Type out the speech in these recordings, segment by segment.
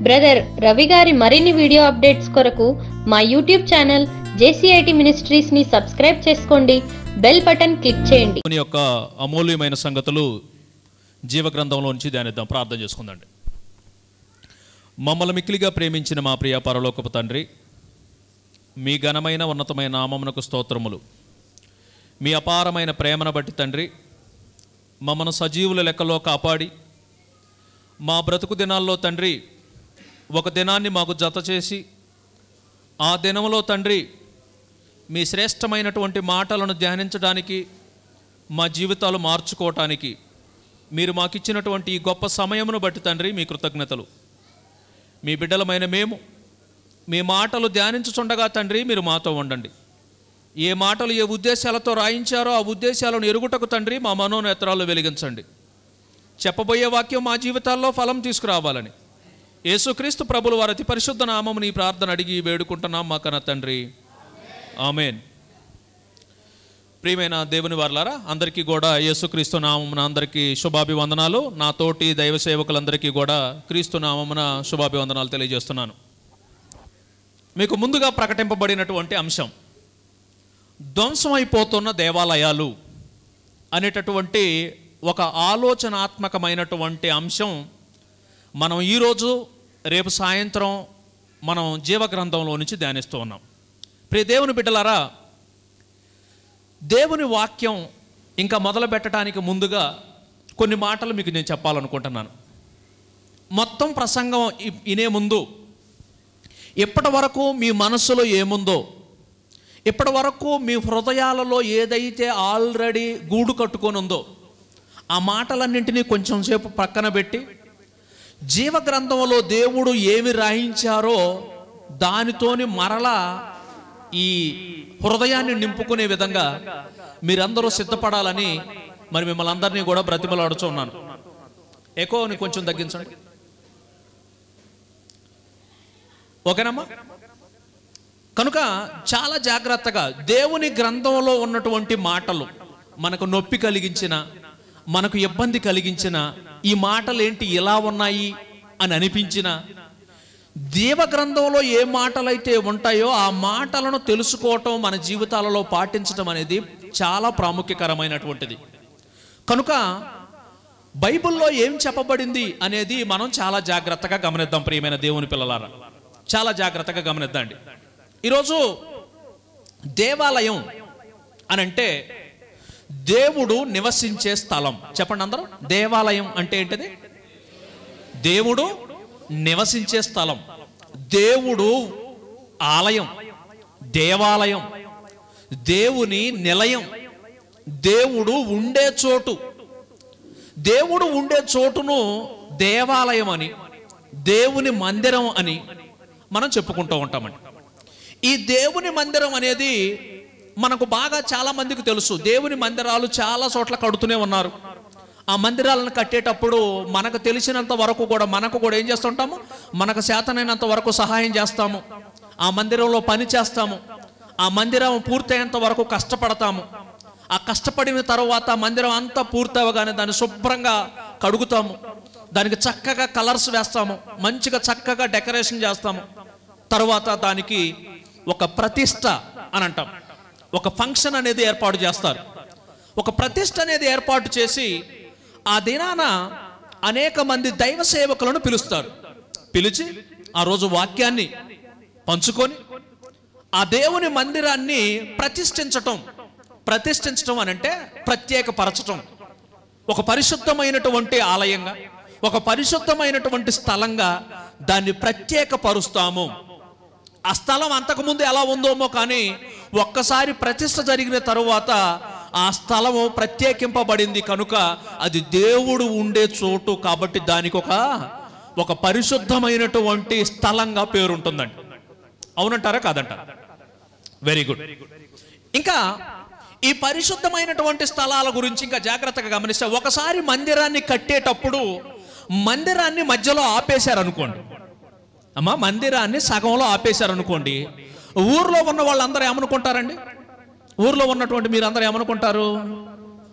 Brother Ravi గారి మరిన్ని video updates కొరకు మా యూట్యూబ్ ఛానల్ జేసీఐటి మినిస్ట్రీస్ ని సబ్స్క్రైబ్ చేసుకోండి బెల్ బటన్ క్లిక్ చేయండి దేవుని యొక్క అమూల్యమైన సంగతులు జీవగ్రంథంలో నుంచి ధ్యానిద్దాం ప్రార్థన చేసుకుందండి మమ్మల్ని మిక్కిలిగా ప్రేమించిన మా ప్రియ పరలోకపు తండ్రి మీ ఘనమైన ఉన్నతమైన నామమునకు స్తోత్రములు మీ అపారమైన ప్రేమను బట్టి తండ్రి మమ్మను సజీవుల లెక్కలో కాపాడి మా బ్రతుకు దినాల్లో తండ్రి ఒక దినాన్ని మాకు జత చేసి ఆ దినములో తండ్రి మీ శ్రేష్టమైనటువంటి మాటలను ధ్యానించడానికి మా జీవితాలు మార్చుకోవటానికి మీరు మాకిచ్చినటువంటి ఈ గొప్ప సమయమును బట్టి తండ్రి మీ కృతజ్ఞతలు మీ బిడ్డలమైన మేము మీ మాటలు ధ్యానించుచుండగా తండ్రి మీరు మాతో ఉండండి ఏ మాటలు ఏ ఉద్దేశాలతో రాయించారో ఆ ఉద్దేశాలను ఎరుగుటకు తండ్రి మా మనోనేత్రాలు వెలిగించండి చెప్పబోయే వాక్యం మా జీవితాల్లో ఫలం తీసుకురావాలని యేసుక్రీస్తు ప్రభులు వారి అతి పరిశుద్ధ నామముని ఈ ప్రార్థన అడిగి వేడుకుంటున్నాం మా కన్న తండ్రి ఆమెన్ ప్రియమైన దేవుని వారలారా అందరికీ కూడా యేసుక్రీస్తు నామమున అందరికీ శుభాభివందనాలు నా తోటి దైవ సేవకులందరికీ కూడా క్రీస్తు నామమున శుభాభివందనాలు తెలియజేస్తున్నాను మీకు ముందుగా ప్రకటింపబడినటువంటి అంశం ధ్వంసమైపోతున్న దేవాలయాలు అనేటటువంటి ఒక ఆలోచనాత్మకమైనటువంటి అంశం మనం ఈరోజు రేపు సాయంత్రం మనం జీవగ్రంథంలో నుంచి ధ్యానిస్తూ ఉన్నాం ప్రియ దేవుని బిడ్డలారా దేవుని వాక్యం ఇంకా మొదలు పెట్టడానికి ముందుగా కొన్ని మాటలు మీకు నేను చెప్పాలనుకుంటున్నాను మొత్తం ప్రసంగం ఇ- ఇనే ముందు ఇప్పటి వరకు మీ మనసులో ఏముందో ఇప్పటి వరకు మీ హృదయాలలో ఏదైతే ఆల్రెడీ గూడు కట్టుకొని ఉందో ఆ మాటలన్నింటినీ కొంచెం సేపు పక్కన పెట్టి జీవగ్రంథంలో దేవుడు ఏమి రాయించారో దానితోని మరలా ఈ హృదయాన్ని నింపుకునే విధంగా మీరందరూ సిద్ధపడాలని మరి మిమ్మల్ని అందరినీ కూడా బ్రతిమలాడుచున్నాను ఎక్కువని కొంచెం తగ్గించండి ఓకేనమ్మా కనుక చాలా జాగ్రత్తగా దేవుని గ్రంథంలో ఉన్నటువంటి మాటలు మనకు నొప్పి కలిగించిన మనకు ఇబ్బంది కలిగించిన ఈ మాటలు ఏంటి ఇలా ఉన్నాయి అని అనిపించిన దేవ గ్రంథంలో ఏ మాటలైతే ఉంటాయో ఆ మాటలను తెలుసుకోవటం మన జీవితాలలో పాటించడం అనేది చాలా ప్రాముఖ్యకరమైనటువంటిది కనుక బైబిల్లో ఏం చెప్పబడింది అనేది మనం చాలా జాగ్రత్తగా గమనిద్దాం ప్రియమైన దేవుని పిల్లలారా చాలా జాగ్రత్తగా గమనిద్దండి ఈరోజు దేవాలయం అని అంటే దేవుడు నివసించే స్థలం చెప్పండి అందరూ దేవాలయం అంటే ఏంటిది దేవుడు నివసించే స్థలం దేవుడు ఆలయం దేవాలయం దేవుని నిలయం దేవుడు ఉండే చోటు దేవుడు ఉండే చోటును దేవాలయం అని దేవుని మందిరం అని మనం చెప్పుకుంటూ ఉంటామండి ఈ దేవుని మందిరం అనేది మనకు బాగా చాలా మందికి తెలుసు దేవుని మందిరాలు చాలా చోట్ల కడుతూనే ఉన్నారు ఆ మందిరాలను కట్టేటప్పుడు మనకు తెలిసినంత వరకు కూడా మనకు కూడా ఏం చేస్తుంటాము మనకు చేతనైనంత వరకు సహాయం చేస్తాము ఆ మందిరంలో పని చేస్తాము ఆ మందిరం పూర్తయ్యేంత వరకు కష్టపడతాము ఆ కష్టపడిన తర్వాత మందిరం అంతా పూర్తవగానే దాన్ని శుభ్రంగా కడుగుతాము దానికి చక్కగా కలర్స్ వేస్తాము మంచిగా చక్కగా డెకరేషన్ చేస్తాము తర్వాత దానికి ఒక ప్రతిష్ట అని అంటాం ఒక ఫంక్షన్ అనేది ఏర్పాటు చేస్తారు ఒక ప్రతిష్ట అనేది ఏర్పాటు చేసి ఆ దినాన అనేక మంది దైవ సేవకులను పిలుస్తారు పిలిచి ఆ రోజు వాక్యాన్ని పంచుకొని ఆ దేవుని మందిరాన్ని ప్రతిష్ఠించటం ప్రతిష్ఠించటం అని అంటే ప్రత్యేకపరచటం ఒక పరిశుద్ధమైనటువంటి ఆలయంగా ఒక పరిశుద్ధమైనటువంటి స్థలంగా దాన్ని ప్రత్యేకపరుస్తాము ఆ స్థలం అంతకుముందు ఎలా ఉందోమో కానీ ఒక్కసారి ప్రతిష్ట జరిగిన తరువాత ఆ స్థలము ప్రత్యేకింపబడింది కనుక అది దేవుడు ఉండే చోటు కాబట్టి దానికి ఒక ఒక పరిశుద్ధమైనటువంటి స్థలంగా పేరుంటుందండి అవునంటారా కాదంటారా వెరీ గుడ్ ఇంకా ఈ పరిశుద్ధమైనటువంటి స్థలాల గురించి ఇంకా జాగ్రత్తగా గమనిస్తే ఒకసారి మందిరాన్ని కట్టేటప్పుడు మందిరాన్ని మధ్యలో ఆపేశారు అనుకోండి అమ్మా మందిరాన్ని సగంలో ఆపేశారు అనుకోండి ఊర్లో ఉన్న వాళ్ళందరూ ఏమనుకుంటారండి ఊర్లో ఉన్నటువంటి మీరందరూ ఏమనుకుంటారు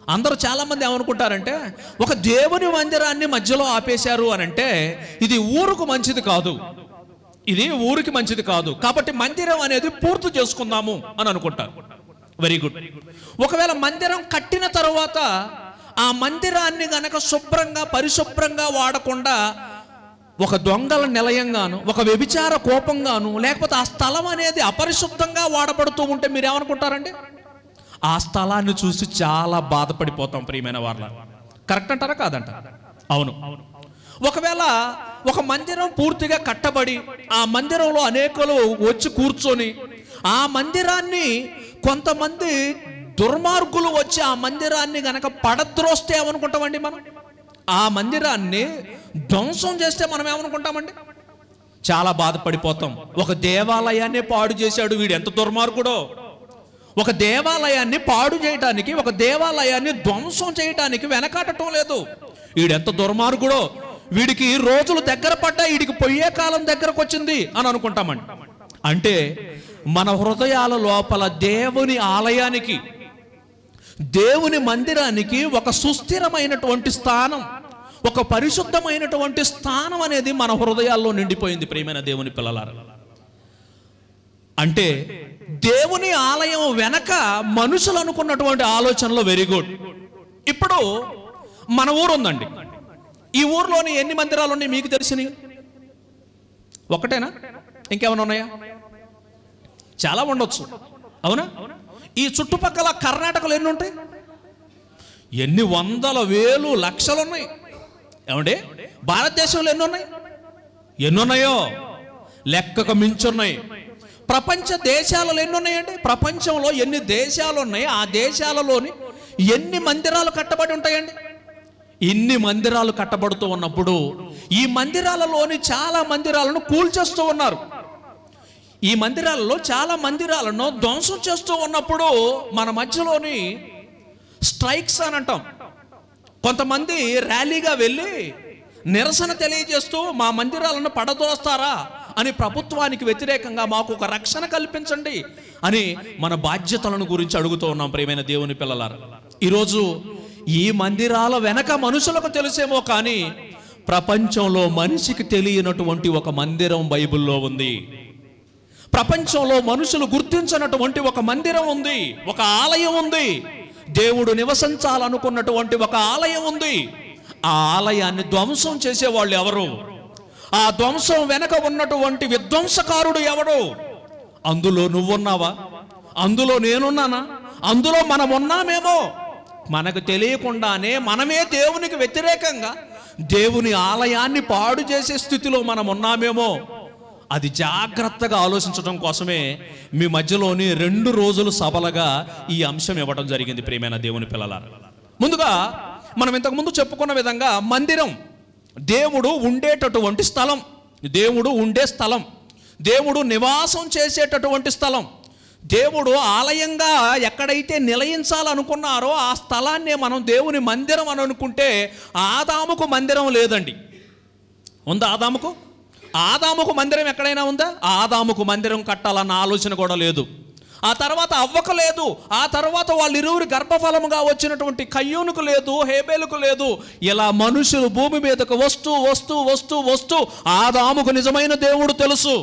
అందరూ చాలామంది ఏమనుకుంటారంటే ఒక దేవుని మందిరాన్ని మధ్యలో ఆపేశారు అని అంటే ఇది ఊరుకు మంచిది కాదు ఇది ఊరికి మంచిది కాదు కాబట్టి మందిరం అనేది పూర్తి చేసుకుందాము అని అనుకుంటారు వెరీ గుడ్ ఒకవేళ మందిరం కట్టిన తరువాత ఆ మందిరాన్ని గనక శుభ్రంగా పరిశుభ్రంగా వాడకుండా ఒక దొంగల నిలయంగాను ఒక వ్యభిచార కోపంగాను లేకపోతే ఆ స్థలం అనేది అపరిశుద్ధంగా వాడబడుతూ ఉంటే మీరు ఏమనుకుంటారండి ఆ స్థలాన్ని చూసి చాలా బాధపడిపోతాం ప్రియమైన వాళ్ళ కరెక్ట్ అంటారా కాదంటారా అవును ఒకవేళ ఒక మందిరం పూర్తిగా కట్టబడి ఆ మందిరంలో అనేకులు వచ్చి కూర్చొని ఆ మందిరాన్ని కొంతమంది దుర్మార్గులు వచ్చి ఆ మందిరాన్ని గనక పడద్రోస్తే ఏమనుకుంటామండి మనం ఆ మందిరాన్ని ధ్వంసం చేస్తే మనం ఏమనుకుంటామండి చాలా బాధపడిపోతాం ఒక దేవాలయాన్ని పాడు చేశాడు వీడు ఎంత దుర్మార్గుడో ఒక దేవాలయాన్ని పాడు చేయటానికి ఒక దేవాలయాన్ని ధ్వంసం చేయటానికి వెనకాడటం లేదు వీడెంత దుర్మార్గుడో వీడికి రోజులు దగ్గర పడ్డా వీడికి పొయ్యే కాలం దగ్గరకు వచ్చింది అని అనుకుంటామండి అంటే మన హృదయాల లోపల దేవుని ఆలయానికి దేవుని మందిరానికి ఒక సుస్థిరమైనటువంటి స్థానం ఒక పరిశుద్ధమైనటువంటి స్థానం అనేది మన హృదయాల్లో నిండిపోయింది ప్రియమైన దేవుని పిల్లలారా అంటే దేవుని ఆలయం వెనక మనుషులు అనుకున్నటువంటి ఆలోచనలో వెరీ గుడ్ ఇప్పుడు మన ఊరు ఉందండి ఈ ఊర్లోని ఎన్ని మందిరాలు ఉన్నాయి మీకు తెలిసినవి ఒకటేనా ఇంకేమైనా ఉన్నాయా చాలా ఉండొచ్చు అవునా ఈ చుట్టుపక్కల కర్ణాటకలో ఎన్ని ఉంటాయి ఎన్ని వందల వేలు లక్షలు ఉన్నాయి ఏమండి భారతదేశంలో ఎన్ని ఉన్నాయి ఎన్ని ఉన్నాయో లెక్కకు మించున్నాయి ప్రపంచ దేశాలలో ఎన్ని ఉన్నాయండి ప్రపంచంలో ఎన్ని దేశాలు ఉన్నాయి ఆ దేశాలలోని ఎన్ని మందిరాలు కట్టబడి ఉంటాయండి ఇన్ని మందిరాలు కట్టబడుతూ ఉన్నప్పుడు ఈ మందిరాలలోని చాలా మందిరాలను కూల్చేస్తూ ఉన్నారు ఈ మందిరాలలో చాలా మందిరాలను ధ్వంసం చేస్తూ ఉన్నప్పుడు మన మధ్యలోని స్ట్రైక్స్ అని అంటాం కొంతమంది ర్యాలీగా వెళ్ళి నిరసన తెలియజేస్తూ మా మందిరాలను పడదోస్తారా అని ప్రభుత్వానికి వ్యతిరేకంగా మాకు ఒక రక్షణ కల్పించండి అని మన బాధ్యతలను గురించి అడుగుతూ ఉన్నాం ప్రియమైన దేవుని పిల్లలారా ఈరోజు ఈ మందిరాల వెనక మనుషులకు తెలిసేమో కానీ ప్రపంచంలో మనిషికి తెలియనటువంటి ఒక మందిరం బైబిల్లో ఉంది ప్రపంచంలో మనుషులు గుర్తించినటువంటి ఒక మందిరం ఉంది ఒక ఆలయం ఉంది దేవుడు నివసించాలనుకున్నటువంటి ఒక ఆలయం ఉంది ఆ ఆలయాన్ని ధ్వంసం చేసేవాళ్ళు ఎవరు ఆ ధ్వంసం వెనక ఉన్నటువంటి విధ్వంసకారుడు ఎవడు అందులో నువ్వున్నావా అందులో నేనున్నానా అందులో మనం ఉన్నామేమో మనకు తెలియకుండానే మనమే దేవునికి వ్యతిరేకంగా దేవుని ఆలయాన్ని పాడు చేసే స్థితిలో మనం ఉన్నామేమో అది జాగ్రత్తగా ఆలోచించడం కోసమే మీ మధ్యలోని రెండు రోజులు సభలుగా ఈ అంశం ఇవ్వడం జరిగింది ప్రియమైన దేవుని పిల్లలారా ముందుగా మనం ఇంతకు ముందు చెప్పుకున్న విధంగా మందిరం దేవుడు ఉండేటటువంటి స్థలం దేవుడు ఉండే స్థలం దేవుడు నివాసం చేసేటటువంటి స్థలం దేవుడు ఆలయంగా ఎక్కడైతే నిలయించాలనుకున్నారో ఆ స్థలాన్నే మనం దేవుని మందిరం అని అనుకుంటే ఆదాముకు మందిరం లేదండి ఉందా ఆదాముకు ఆదాముకు మందిరం ఎక్కడైనా ఉందా ఆదాముకు మందిరం కట్టాలన్న ఆలోచన కూడా లేదు ఆ తర్వాత అవ్వకు లేదు ఆ తర్వాత వాళ్ళిరువురి గర్భఫలముగా వచ్చినటువంటి కయ్యూనుకు లేదు హేబేలుకు లేదు ఇలా మనుషులు భూమి మీదకు వస్తూ వస్తూ వస్తూ వస్తూ ఆదాముకు నిజమైన దేవుడు తెలుసు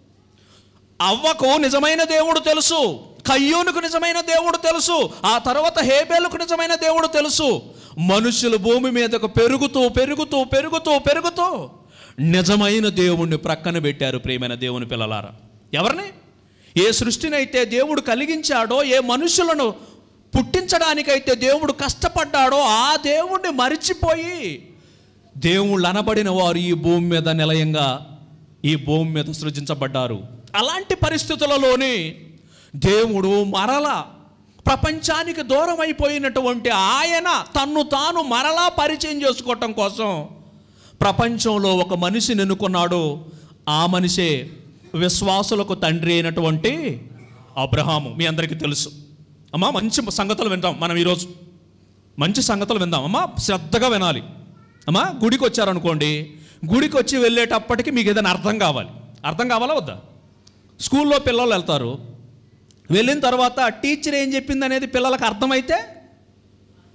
అవ్వకు నిజమైన దేవుడు తెలుసు కయ్యూనుకు నిజమైన దేవుడు తెలుసు ఆ తర్వాత హేబేలుకు నిజమైన దేవుడు తెలుసు మనుషులు భూమి మీదకు పెరుగుతూ పెరుగుతూ పెరుగుతూ పెరుగుతూ నిజమైన దేవుణ్ణి ప్రక్కన పెట్టారు ప్రియమైన దేవుని పిల్లలారా ఎవరిని ఏ సృష్టినైతే దేవుడు కలిగించాడో ఏ మనుషులను పుట్టించడానికైతే దేవుడు కష్టపడ్డాడో ఆ దేవుణ్ణి మరిచిపోయి దేవుళ్ళు అనబడిన వారు ఈ భూమి మీద నిలయంగా ఈ భూమి మీద సృజించబడ్డారు అలాంటి పరిస్థితులలోని దేవుడు మరలా ప్రపంచానికి దూరం అయిపోయినటువంటి ఆయన తన్ను తాను మరలా పరిచయం చేసుకోవటం కోసం ప్రపంచంలో ఒక మనిషిని ఎన్నుకున్నాడు ఆ మనిషే విశ్వాసులకు తండ్రి అయినటువంటి అబ్రహాము మీ అందరికీ తెలుసు అమ్మా మంచి సంగతులు వింటాం మనం ఈరోజు మంచి సంగతులు విందాం అమ్మా శ్రద్ధగా వినాలి అమ్మా గుడికి వచ్చారనుకోండి గుడికి వచ్చి వెళ్ళేటప్పటికి మీకు ఏదైనా అర్థం కావాలి అర్థం కావాలా వద్దా స్కూల్లో పిల్లలు వెళ్తారు వెళ్ళిన తర్వాత టీచర్ ఏం చెప్పింది అనేది పిల్లలకు అర్థమైతే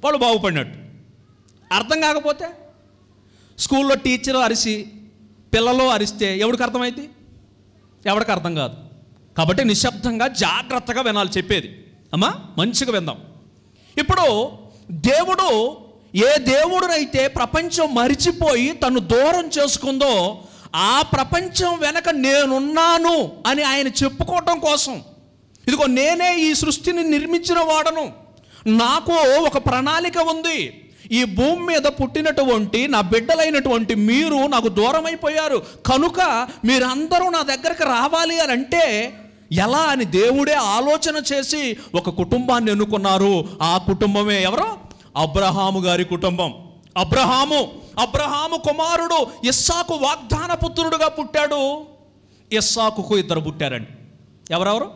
వాడు బాగుపడినట్టు అర్థం కాకపోతే స్కూల్లో టీచర్ అరిసి పిల్లలు అరిస్తే ఎవడికి అర్థమైంది ఎవడికి అర్థం కాదు కాబట్టి నిశ్శబ్దంగా జాగ్రత్తగా వినాలి చెప్పేది అమ్మా మంచిగా విందాం ఇప్పుడు దేవుడు ఏ దేవుడునైతే ప్రపంచం మరిచిపోయి తను దూరం చేసుకుందో ఆ ప్రపంచం వెనక నేనున్నాను అని ఆయన చెప్పుకోవటం కోసం ఇదిగో నేనే ఈ సృష్టిని నిర్మించిన వాడను నాకు ఒక ప్రణాళిక ఉంది ఈ భూమి మీద పుట్టినటువంటి నా బిడ్డలైనటువంటి మీరు నాకు దూరం అయిపోయారు కనుక మీరందరూ నా దగ్గరకు రావాలి అని అంటే ఎలా అని దేవుడే ఆలోచన చేసి ఒక కుటుంబాన్ని ఎన్నుకున్నారు ఆ కుటుంబమే ఎవరో అబ్రహాము గారి కుటుంబం అబ్రహాము అబ్రహాము కుమారుడు ఇస్సాకు వాగ్దాన పుత్రుడుగా పుట్టాడు ఇస్సాకుకు ఇద్దరు పుట్టారండి ఎవరెవరు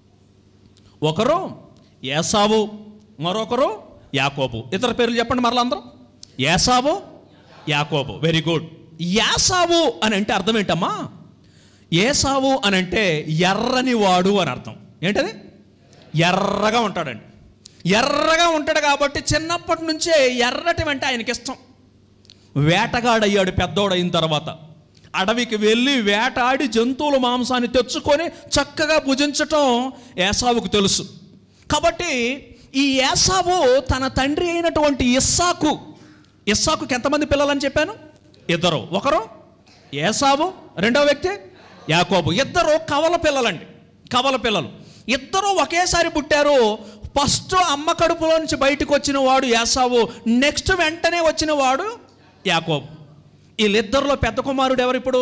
ఒకరు ఏసావు మరొకరు యాకోబు ఇతర పేర్లు చెప్పండి మరలా అందరూ ఏసావు యాకోబు వెరీ గుడ్ యాసావు అని అంటే అర్థం ఏంటమ్మా ఏసావు అని అంటే ఎర్రని వాడు అని అర్థం ఏంటది ఎర్రగా ఉంటాడండి ఎర్రగా ఉంటాడు కాబట్టి చిన్నప్పటి నుంచే ఎర్రటి వెంట ఆయనకి ఇష్టం వేటగాడయ్యాడు పెద్దోడైన తర్వాత అడవికి వెళ్ళి వేటాడి జంతువుల మాంసాన్ని తెచ్చుకొని చక్కగా భుజించటం ఏసావుకు తెలుసు కాబట్టి ఈ ఏసావు తన తండ్రి అయినటువంటి ఇస్సాకు ఇస్సాకుకి ఎంతమంది పిల్లలని చెప్పాను ఇద్దరు ఒకరు ఏసావు రెండవ వ్యక్తి యాకోబు ఇద్దరు కవల పిల్లలండి కవల పిల్లలు ఇద్దరు ఒకేసారి పుట్టారు ఫస్ట్ అమ్మ కడుపులో నుంచి బయటకు వచ్చిన వాడు యాసావు నెక్స్ట్ వెంటనే వచ్చిన వాడు యాకోబు వీళ్ళిద్దరిలో పెద్ద కుమారుడు ఎవరు ఇప్పుడు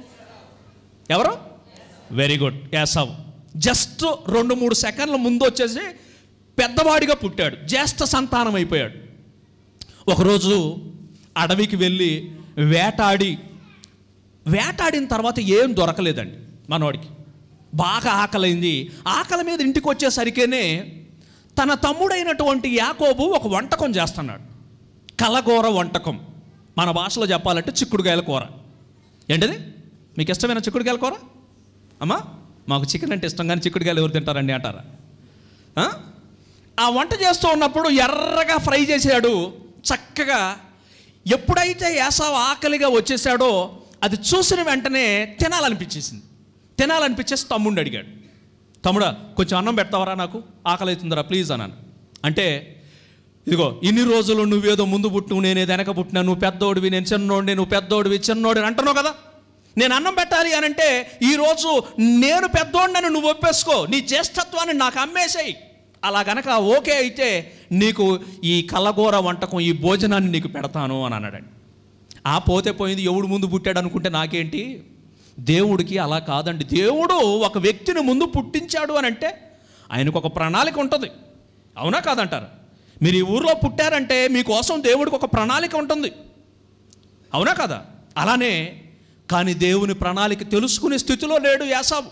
ఎవరు వెరీ గుడ్ యాసావు జస్ట్ రెండు మూడు సెకండ్ల ముందు వచ్చేసి పెద్దవాడిగా పుట్టాడు జ్యేష్ఠ సంతానం అయిపోయాడు ఒకరోజు అడవికి వెళ్ళి వేటాడి వేటాడిన తర్వాత ఏం దొరకలేదండి మనవాడికి బాగా ఆకలైంది ఆకలి మీద ఇంటికి వచ్చేసరికేనే తన తమ్ముడైనటువంటి యాకోబు ఒక వంటకం చేస్తున్నాడు కలగూర వంటకం మన భాషలో చెప్పాలంటే చిక్కుడుకాయల కూర ఏంటది మీకు ఇష్టమైన చిక్కుడుకాయల కూర అమ్మా మాకు చికెన్ అంటే ఇష్టం కానీ చిక్కుడుకాయలు ఎవరు తింటారండి అంటారా ఆ? ఆ వంట చేస్తూ ఉన్నప్పుడు ఎర్రగా ఫ్రై చేశాడు చక్కగా ఎప్పుడైతే యాసవ ఆకలిగా వచ్చేసాడో అది చూసిన వెంటనే తినాలనిపించేసింది తినాలనిపించేసి తమ్ముడిని అడిగాడు తమ్ముడా కొంచెం అన్నం పెడతావరా నాకు ఆకలి అవుతుందిరా ప్లీజ్ అన్నాను అంటే ఇదిగో ఇన్ని రోజులు నువ్వేదో ముందు పుట్టు నేను వెనక పుట్టినా నువ్వు పెద్దోడివి నేను చిన్నోడిని నువ్వు పెద్దోడివి చిన్నోడిని అంటున్నావు కదా నేను అన్నం పెట్టాలి అని అంటే ఈరోజు నేను పెద్దోడినని నువ్వు ఒప్పేసుకో నీ జ్యేష్ఠత్వాన్ని నాకు అమ్మేసేయి అలా గనక ఓకే అయితే నీకు ఈ కల్లగూర వంటకం ఈ భోజనాన్ని నీకు పెడతాను అని అన్నాడండి ఆ పోతే పోయింది ఎవడు ముందు పుట్టాడు అనుకుంటే నాకేంటి దేవుడికి అలా కాదండి దేవుడు ఒక వ్యక్తిని ముందు పుట్టించాడు అని అంటే ఆయనకు ఒక ప్రణాళిక ఉంటుంది అవునా కాదంటారు మీరు ఈ ఊర్లో పుట్టారంటే మీకోసం దేవుడికి ఒక ప్రణాళిక ఉంటుంది అవునా కదా అలానే కానీ దేవుని ప్రణాళిక తెలుసుకునే స్థితిలో లేడు యాసావు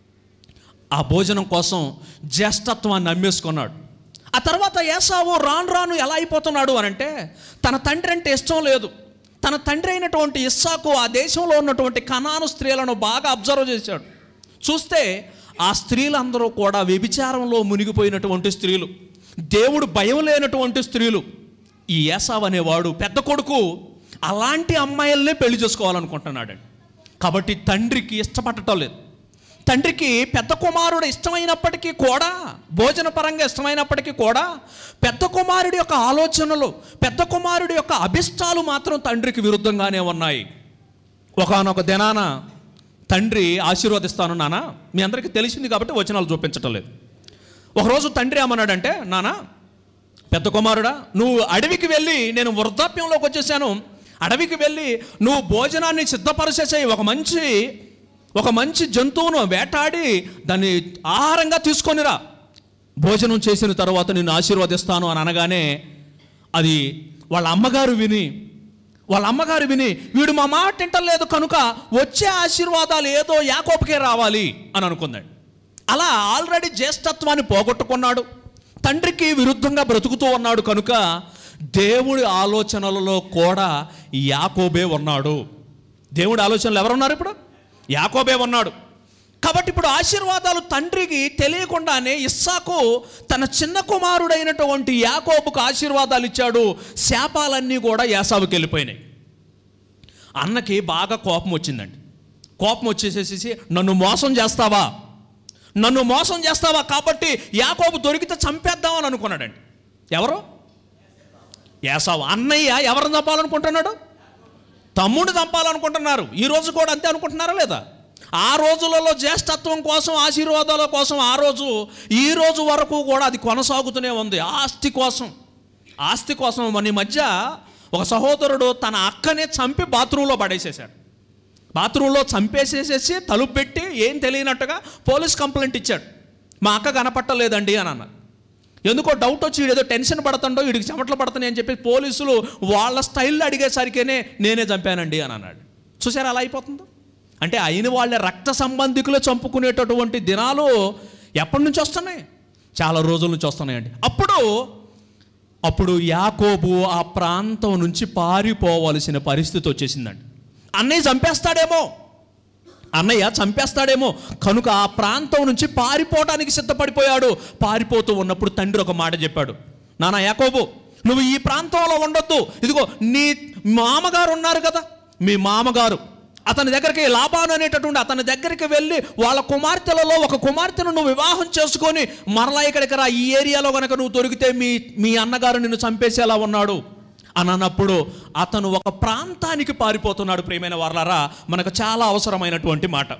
ఆ భోజనం కోసం జ్యేష్ఠత్వాన్ని అమ్మేసుకున్నాడు ఆ తర్వాత ఏసావు రాను రాను ఎలా అయిపోతున్నాడు అని అంటే తన తండ్రి అంటే ఇష్టం లేదు తన తండ్రి అయినటువంటి ఇస్సాకు ఆ దేశంలో ఉన్నటువంటి కనాను స్త్రీలను బాగా అబ్జర్వ్ చేశాడు చూస్తే ఆ స్త్రీలందరూ కూడా వ్యభిచారంలో మునిగిపోయినటువంటి స్త్రీలు దేవుడు భయం లేనటువంటి స్త్రీలు ఈ ఏసావ్ అనేవాడు పెద్ద కొడుకు అలాంటి అమ్మాయిలనే పెళ్లి చేసుకోవాలనుకుంటున్నాడండి కాబట్టి తండ్రికి ఇష్టపడటం లేదు తండ్రికి పెద్ద కుమారుడు ఇష్టమైనప్పటికీ కూడా భోజన పరంగా ఇష్టమైనప్పటికీ కూడా పెద్ద కుమారుడి యొక్క ఆలోచనలు పెద్ద కుమారుడి యొక్క అభిష్టాలు మాత్రం తండ్రికి విరుద్ధంగానే ఉన్నాయి ఒకనొక దినాన తండ్రి ఆశీర్వదిస్తాను నాన్న మీ అందరికీ తెలిసింది కాబట్టి వచనాలు చూపించటం లేదు ఒకరోజు తండ్రి ఏమన్నాడంటే నాన్న పెద్ద కుమారుడా నువ్వు అడవికి వెళ్ళి నేను వృద్ధాప్యంలోకి వచ్చేసాను అడవికి వెళ్ళి నువ్వు భోజనాన్ని సిద్ధపరిచేసాయి ఒక మంచి ఒక మంచి జంతువును వేటాడి దాన్ని ఆహారంగా తీసుకొనిరా భోజనం చేసిన తర్వాత నిన్ను ఆశీర్వదిస్తాను అని అనగానే అది వాళ్ళ అమ్మగారు విని వాళ్ళ అమ్మగారు విని వీడు మా మాట తింటలేదు కనుక వచ్చే ఆశీర్వాదాలు ఏదో యాకోబుకే రావాలి అని అనుకుందండి అలా ఆల్రెడీ జ్యేష్ఠత్వాన్ని పోగొట్టుకున్నాడు తండ్రికి విరుద్ధంగా బ్రతుకుతూ ఉన్నాడు కనుక దేవుడి ఆలోచనలలో కూడా యాకోబే ఉన్నాడు దేవుడి ఆలోచనలు ఎవరున్నారు ఇప్పుడు యాకోబే ఉన్నాడు కాబట్టి ఇప్పుడు ఆశీర్వాదాలు తండ్రికి తెలియకుండానే ఇస్సాకు తన చిన్న కుమారుడైనటువంటి యాకోబుకు ఆశీర్వాదాలు ఇచ్చాడు శాపాలన్నీ కూడా యాసావుకి వెళ్ళిపోయినాయి అన్నకి బాగా కోపం వచ్చిందండి కోపం వచ్చేసేసి నన్ను మోసం చేస్తావా నన్ను మోసం చేస్తావా కాబట్టి యాకోబు దొరికితే చంపేద్దామని అనుకున్నాడండి ఎవరు యాసావు అన్నయ్య ఎవరిని చంపాలనుకుంటున్నాడు తమ్ముడు చంపాలనుకుంటున్నారు ఈ రోజు కూడా అంతే అనుకుంటున్నారా లేదా ఆ రోజులలో జ్యేష్ఠత్వం కోసం ఆశీర్వాదాల కోసం ఆ రోజు ఈ రోజు వరకు కూడా అది కొనసాగుతూనే ఉంది ఆస్తి కోసం ఆస్తి కోసం మన ఈ మధ్య ఒక సహోదరుడు తన అక్కనే చంపి బాత్రూంలో పడేసేశాడు బాత్రూంలో చంపేసేసేసి తలుపు పెట్టి ఏం తెలియనట్టుగా పోలీస్ కంప్లైంట్ ఇచ్చాడు మా అక్క కనపట్టలేదండి అని అన్నారు ఎందుకో డౌట్ వచ్చి వీడు ఏదో టెన్షన్ పడుతుండో వీడికి చెమటలు పడుతున్నాయి అని చెప్పి పోలీసులు వాళ్ళ స్టైల్లో అడిగేసరికేనే నేనే చంపానండి అని అన్నాడు చూసారా అలా అయిపోతుందో అంటే అయిన వాళ్ళ రక్త సంబంధికులు చంపుకునేటటువంటి దినాలు ఎప్పటి నుంచి వస్తున్నాయి చాలా రోజుల నుంచి వస్తున్నాయండి అప్పుడు అప్పుడు యాకోబు ఆ ప్రాంతం నుంచి పారిపోవలసిన పరిస్థితి వచ్చేసిందండి అన్నయ్య చంపేస్తాడేమో అన్నయ్య చంపేస్తాడేమో కనుక ఆ ప్రాంతం నుంచి పారిపోవడానికి సిద్ధపడిపోయాడు పారిపోతూ ఉన్నప్పుడు తండ్రి ఒక మాట చెప్పాడు నాన్న యాకోబు నువ్వు ఈ ప్రాంతంలో ఉండొద్దు ఇదిగో నీ మామగారు ఉన్నారు కదా మీ మామగారు అతని దగ్గరికి లాభాను అనేటటువంటి అతని దగ్గరికి వెళ్ళి వాళ్ళ కుమార్తెలలో ఒక కుమార్తెను నువ్వు వివాహం చేసుకొని మరలా ఇక్కడికి రా ఈ ఏరియాలో కనుక నువ్వు దొరికితే మీ మీ అన్నగారు నిన్ను చంపేసేలా ఉన్నాడు అని అన్నప్పుడు అతను ఒక ప్రాంతానికి పారిపోతున్నాడు ప్రియమైన వాళ్ళారా మనకు చాలా అవసరమైనటువంటి మాట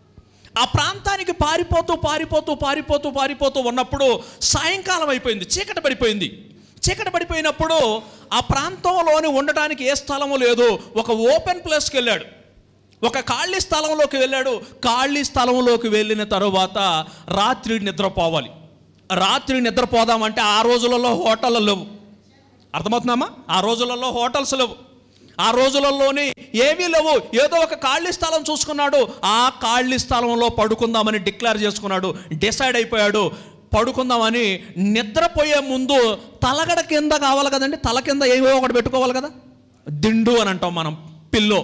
ఆ ప్రాంతానికి పారిపోతూ పారిపోతూ పారిపోతూ పారిపోతూ ఉన్నప్పుడు సాయంకాలం అయిపోయింది చీకటి పడిపోయింది చీకటి పడిపోయినప్పుడు ఆ ప్రాంతంలోని ఉండటానికి ఏ స్థలము లేదు ఒక ఓపెన్ ప్లేస్కి వెళ్ళాడు ఒక ఖాళీ స్థలంలోకి వెళ్ళాడు ఖాళీ స్థలంలోకి వెళ్ళిన తరువాత రాత్రి నిద్రపోవాలి రాత్రి నిద్రపోదామంటే ఆ రోజులలో హోటళ్ళు లేవు అర్థమవుతున్నామా ఆ రోజులలో హోటల్స్ లేవు ఆ రోజులలోని ఏమీ లేవు ఏదో ఒక ఖాళీ స్థలం చూసుకున్నాడు ఆ ఖాళీ స్థలంలో పడుకుందామని డిక్లేర్ చేసుకున్నాడు డిసైడ్ అయిపోయాడు పడుకుందామని నిద్రపోయే ముందు తలగడ కింద కావాలి కదండి తల కింద ఏవో ఒకటి పెట్టుకోవాలి కదా దిండు అని అంటాం మనం పిల్లో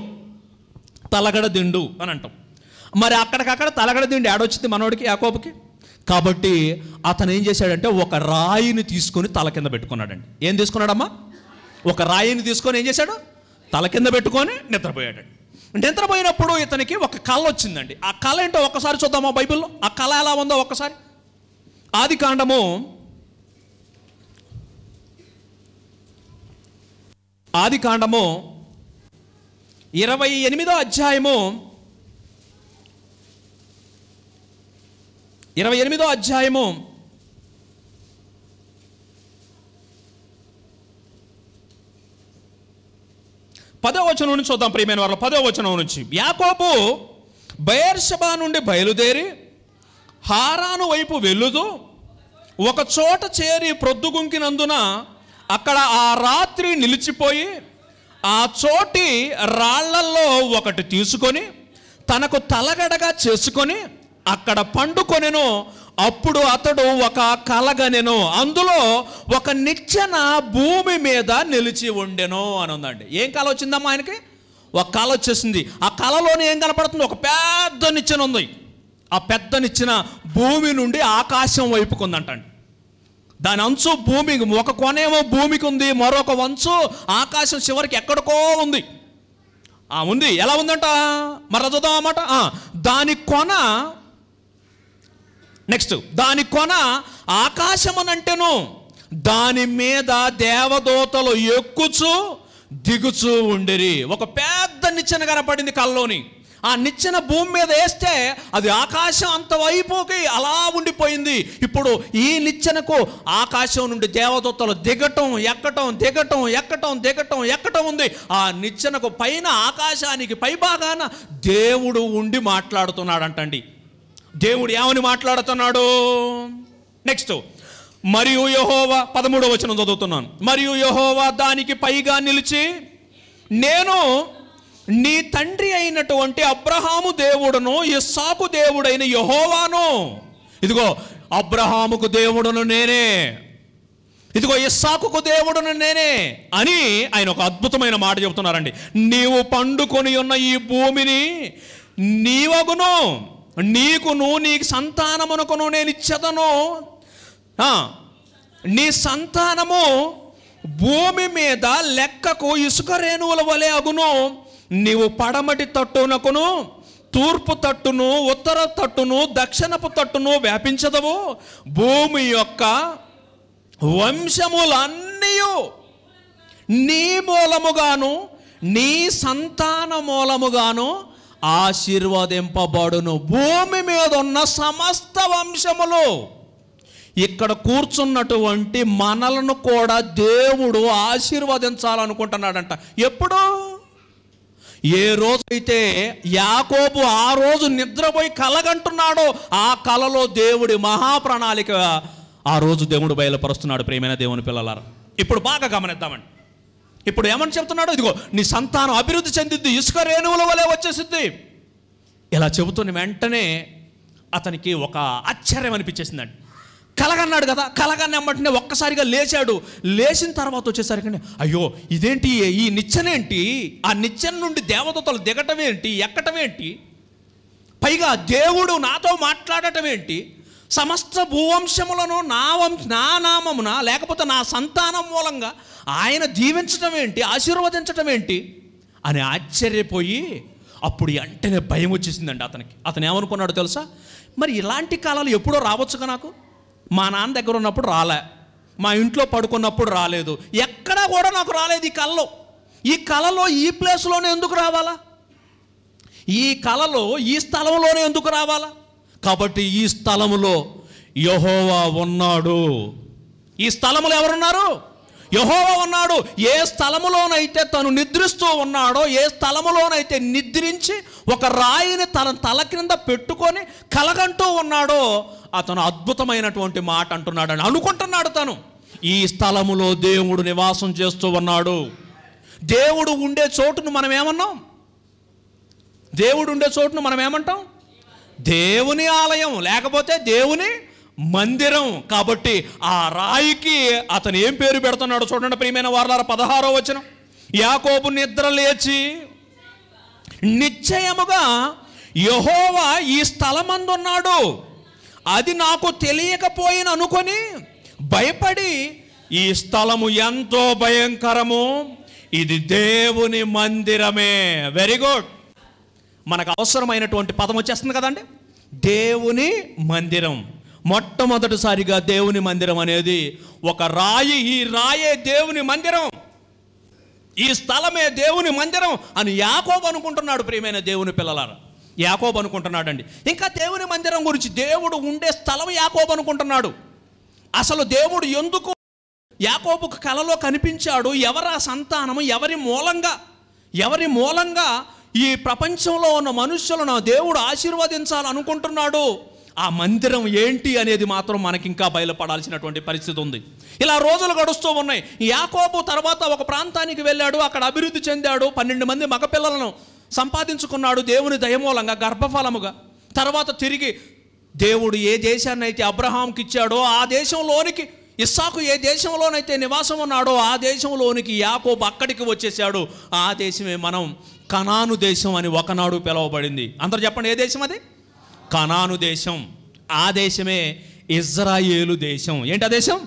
తలగడ దిండు అని అంటాం మరి అక్కడికక్కడ తలగడ దిండు ఆడొచ్చింది మనోడికి యాకోబుకి కాబట్టి అతను ఏం చేశాడంటే ఒక రాయిని తీసుకొని తల కింద పెట్టుకున్నాడండి ఏం తీసుకున్నాడమ్మా ఒక రాయిని తీసుకొని ఏం చేశాడు తల కింద పెట్టుకొని నిద్రపోయాడు నిద్రపోయినప్పుడు ఇతనికి ఒక కళ వచ్చిందండి ఆ కళ ఏంటో ఒక్కసారి చూద్దామా బైబిల్లో ఆ కళ ఎలా ఉందో ఒక్కసారి ఆది కాండము ఆది కాండము ఇరవై ఎనిమిదో అధ్యాయము ఇరవై ఎనిమిదో అధ్యాయము పదో వచనం నుంచి చూద్దాం ప్రియమైన వాళ్ళ పదో వచనం నుంచి యాకోబు బయర్షబా నుండి బయలుదేరి హారాను వైపు వెళ్ళుతూ ఒక చోట చేరి ప్రొద్దుగుంకినందున అక్కడ ఆ రాత్రి నిలిచిపోయి ఆ చోటి రాళ్లల్లో ఒకటి తీసుకొని తనకు తలగడగా చేసుకొని అక్కడ పండుకొనెను అప్పుడు అతడు ఒక కలగనెను అందులో ఒక నిచ్చెన భూమి మీద నిలిచి ఉండెను అని ఉందండి ఏం కళ వచ్చిందమ్మా ఆయనకి ఒక కళ వచ్చేసింది ఆ కళలోనే ఏం కనపడుతుంది ఒక పెద్ద నిచ్చెన ఉంది ఆ పెద్ద నిచ్చెన భూమి నుండి ఆకాశం వైపుకు ఉందంటండి దాని అంచు భూమి ఒక కొనేమో భూమికి ఉంది మరొక వంచు ఆకాశం చివరికి ఎక్కడికో ఉంది ఆ ఉంది ఎలా ఉందంట మరి చదువుదాం అన్నమాట ఆ, దాని కొన నెక్స్ట్ దాని కొన ఆకాశమనంటేను దాని మీద దేవదూతలు ఎక్కుచు దిగుచూ ఉండిరి ఒక పెద్ద నిచ్చెన కనపడింది కల్లోని ఆ నిచ్చెన భూమి మీద వేస్తే అది ఆకాశం అంత వైపుకి అలా ఉండిపోయింది ఇప్పుడు ఈ నిచ్చెనకు ఆకాశం నుండి దేవదూతలు దిగటం ఎక్కటం దిగటం ఎక్కటం దిగటం ఎక్కటం ఉంది ఆ నిచ్చెనకు పైన ఆకాశానికి పైభాగాన దేవుడు ఉండి మాట్లాడుతున్నాడంటండి దేవుడు ఏమని మాట్లాడుతున్నాడు నెక్స్ట్ మరియు యహోవా పదమూడవ వచనం చదువుతున్నాను మరియు యహోవా దానికి పైగా నిలిచి నేను నీ తండ్రి అయినటువంటి అబ్రహాము దేవుడును ఇస్సాకు దేవుడైన యహోవాను ఇదిగో అబ్రహాముకు దేవుడును నేనే ఇదిగో ఇస్సాకుకు దేవుడును నేనే అని ఆయన ఒక అద్భుతమైన మాట చెబుతున్నారండి నీవు పండుకొని ఉన్న ఈ భూమిని నీవగును నీకును నీ సంతానమునకును నేను ఇచ్చదను ఆ, నీ సంతానము భూమి మీద లెక్కకు ఇసుక రేణువుల వలె అగును నీవు పడమటి తట్టునకును తూర్పు తట్టును ఉత్తర తట్టును దక్షిణపు తట్టును వ్యాపించదవు భూమి యొక్క వంశములన్నీ నీ మూలముగాను నీ సంతాన మూలముగాను ఆశీర్వదింపబడును భూమి మీద ఉన్న సమస్త వంశములు ఇక్కడ కూర్చున్నటువంటి మనలను కూడా దేవుడు ఆశీర్వదించాలనుకుంటున్నాడంట ఎప్పుడు ఏ రోజైతే యాకోబు ఆ రోజు నిద్రపోయి కలగంటున్నాడో ఆ కలలో దేవుడి మహాప్రణాళిక ఆ రోజు దేవుడు బయలుపరుస్తున్నాడు ప్రేమైన దేవుని పిల్లలారా ఇప్పుడు బాగా గమనిద్దామండి ఇప్పుడు ఏమని చెప్తున్నాడు ఇదిగో నీ సంతానం అభివృద్ధి చెందిద్ది ఇసుక రేణువుల వలె వచ్చేసిద్ది ఇలా చెబుతున్న వెంటనే అతనికి ఒక ఆశ్చర్యం అనిపించేసిందండి కలగన్నాడు కదా కలగన్న వెంటనే ఒక్కసారిగా లేచాడు లేచిన తర్వాత వచ్చేసరికి అయ్యో ఇదేంటి ఈ నిచ్చెనేంటి ఆ నిచ్చెన నుండి దేవదూతలు దిగటమేంటి ఎక్కటమేంటి పైగా దేవుడు నాతో మాట్లాడటం ఏంటి సమస్త భూవంశములను నా వంశ నా నామమున లేకపోతే నా సంతానం మూలంగా ఆయన దీవించటం ఏంటి ఆశీర్వదించటం ఏంటి అని ఆశ్చర్యపోయి అప్పుడు వెంటనే భయం వచ్చేసిందండి అతనికి అతను ఏమనుకున్నాడు తెలుసా మరి ఇలాంటి కాలాలు ఎప్పుడో రావచ్చుగా నాకు మా నాన్న దగ్గర ఉన్నప్పుడు రాలే మా ఇంట్లో పడుకున్నప్పుడు రాలేదు ఎక్కడా కూడా నాకు రాలేదు ఈ కలలో ఈ కలలో ఈ ప్లేస్లోనే ఎందుకు రావాలా ఈ కలలో ఈ స్థలంలోనే ఎందుకు రావాలా కాబట్టి ఈ స్థలములో యహోవా ఉన్నాడు ఈ స్థలములో ఎవరున్నారు యహోవా ఉన్నాడు ఏ స్థలములోనైతే తను నిద్రిస్తూ ఉన్నాడో ఏ స్థలములోనైతే నిద్రించి ఒక రాయిని తన తల క్రింద పెట్టుకొని కలగంటూ ఉన్నాడో అతను అద్భుతమైనటువంటి మాట అంటున్నాడు అని అనుకుంటున్నాడు తను ఈ స్థలములో దేవుడు నివాసం చేస్తూ ఉన్నాడు దేవుడు ఉండే చోటును మనం ఏమన్నాం దేవుడు ఉండే చోటును మనం ఏమంటాం దేవుని ఆలయం లేకపోతే దేవుని మందిరం కాబట్టి ఆ రాయికి అతను ఏం పేరు పెడుతున్నాడు చూడండి ప్రియమైన వారలార పదహారో వచనం యాకోబు నిద్ర లేచి నిశ్చయముగా యహోవా ఈ స్థలమందున్నాడు అది నాకు తెలియకపోయిన అనుకొని భయపడి ఈ స్థలము ఎంతో భయంకరము ఇది దేవుని మందిరమే వెరీ గుడ్ మనకు అవసరమైనటువంటి పదం వచ్చేస్తుంది కదండి దేవుని మందిరం మొట్టమొదటిసారిగా దేవుని మందిరం అనేది ఒక రాయి ఈ రాయే దేవుని మందిరం ఈ స్థలమే దేవుని మందిరం అని యాకోబు అనుకుంటున్నాడు ప్రియమైన దేవుని పిల్లలారా యాకోబు అనుకుంటున్నాడండి ఇంకా దేవుని మందిరం గురించి దేవుడు ఉండే స్థలం యాకోబు అనుకుంటున్నాడు అసలు దేవుడు ఎందుకు యాకోబుకు కలలో కనిపించాడు ఎవరా సంతానము ఎవరి మూలంగా ఎవరి మూలంగా ఈ ప్రపంచంలో ఉన్న మనుష్యులను దేవుడు ఆశీర్వదించాలనుకుంటున్నాడు ఆ మందిరం ఏంటి అనేది మాత్రం మనకి ఇంకా బయలుపడాల్సినటువంటి పరిస్థితి ఉంది ఇలా రోజులు గడుస్తూ ఉన్నాయి యాకోబు తర్వాత ఒక ప్రాంతానికి వెళ్ళాడు అక్కడ అభివృద్ధి చెందాడు పన్నెండు మంది మగపిల్లలను సంపాదించుకున్నాడు దేవుని దయమూలంగా గర్భఫలముగా తర్వాత తిరిగి దేవుడు ఏ దేశాన్ని అయితే అబ్రహాంకి ఇచ్చాడో ఆ దేశంలోనికి ఇస్సాకు ఏ దేశంలోనైతే నివాసం ఉన్నాడో ఆ దేశంలోనికి యాకోబు అక్కడికి వచ్చేసాడు ఆ దేశమే మనం కనాను దేశం అని ఒకనాడు పిలువబడింది అందరు చెప్పండి ఏ దేశం అది కనాను దేశం ఆ దేశమే ఇజ్రాయేలు దేశం ఏంటి ఆ దేశం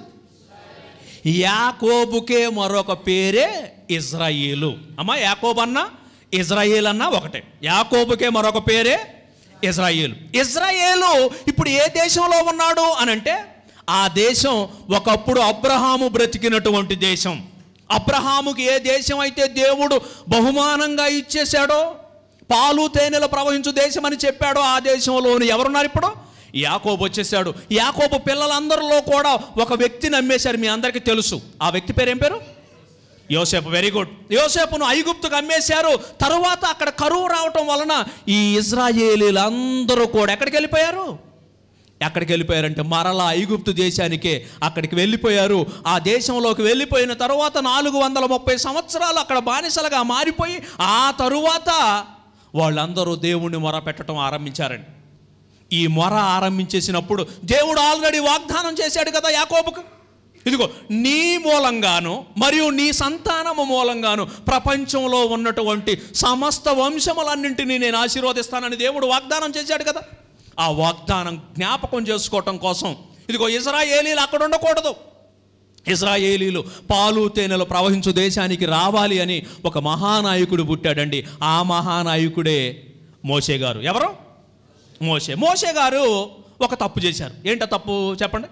యాకోబుకే మరొక పేరే ఇజ్రాయేలు అమ్మా యాకోబు అన్న ఇజ్రాయేల్ అన్న ఒకటే యాకోబుకే మరొక పేరే ఇజ్రాయేలు ఇజ్రాయేలు ఇప్పుడు ఏ దేశంలో ఉన్నాడు అని అంటే ఆ దేశం ఒకప్పుడు అబ్రహాము బ్రతికినటువంటి దేశం అబ్రహాముకి ఏ దేశం అయితే దేవుడు బహుమానంగా ఇచ్చేశాడో పాలు తేనెలు ప్రవహించు దేశం అని చెప్పాడో ఆ దేశంలోని ఎవరున్నారు ఇప్పుడు యాకోబు వచ్చేసాడు యాకోబు పిల్లలందరిలో కూడా ఒక వ్యక్తిని అమ్మేశారు మీ అందరికీ తెలుసు ఆ వ్యక్తి పేరు ఏం పేరు యోసేపు వెరీ గుడ్ యోసేపును ఐగుప్తుకు అమ్మేశారు తరువాత అక్కడ కరువు రావటం వలన ఈ ఇజ్రాయేలీలందరూ కూడా ఎక్కడికి వెళ్ళిపోయారు ఎక్కడికి వెళ్ళిపోయారంటే మరలా ఐగుప్తు దేశానికే అక్కడికి వెళ్ళిపోయారు ఆ దేశంలోకి వెళ్ళిపోయిన తరువాత నాలుగు వందల ముప్పై సంవత్సరాలు అక్కడ బానిసలుగా మారిపోయి ఆ తరువాత వాళ్ళందరూ దేవుణ్ణి మొర పెట్టడం ఆరంభించారండి ఈ మొర ఆరంభించేసినప్పుడు దేవుడు ఆల్రెడీ వాగ్దానం చేశాడు కదా యాకోబుకు ఇదిగో నీ మూలంగాను మరియు నీ సంతానము మూలంగాను ప్రపంచంలో ఉన్నటువంటి సమస్త వంశములన్నింటినీ నేను ఆశీర్వదిస్తానని దేవుడు వాగ్దానం చేశాడు కదా ఆ వాగ్దానం జ్ఞాపకం చేసుకోవటం కోసం ఇదిగో ఇజ్రాయేలీలు అక్కడ ఉండకూడదు ఇజ్రాయేలీలు పాలు తేనెలు ప్రవహించు దేశానికి రావాలి అని ఒక మహానాయకుడు పుట్టాడండి ఆ మహానాయకుడే మోషే గారు ఎవరు మోషే మోషే గారు ఒక తప్పు చేశారు ఏంటో తప్పు చెప్పండి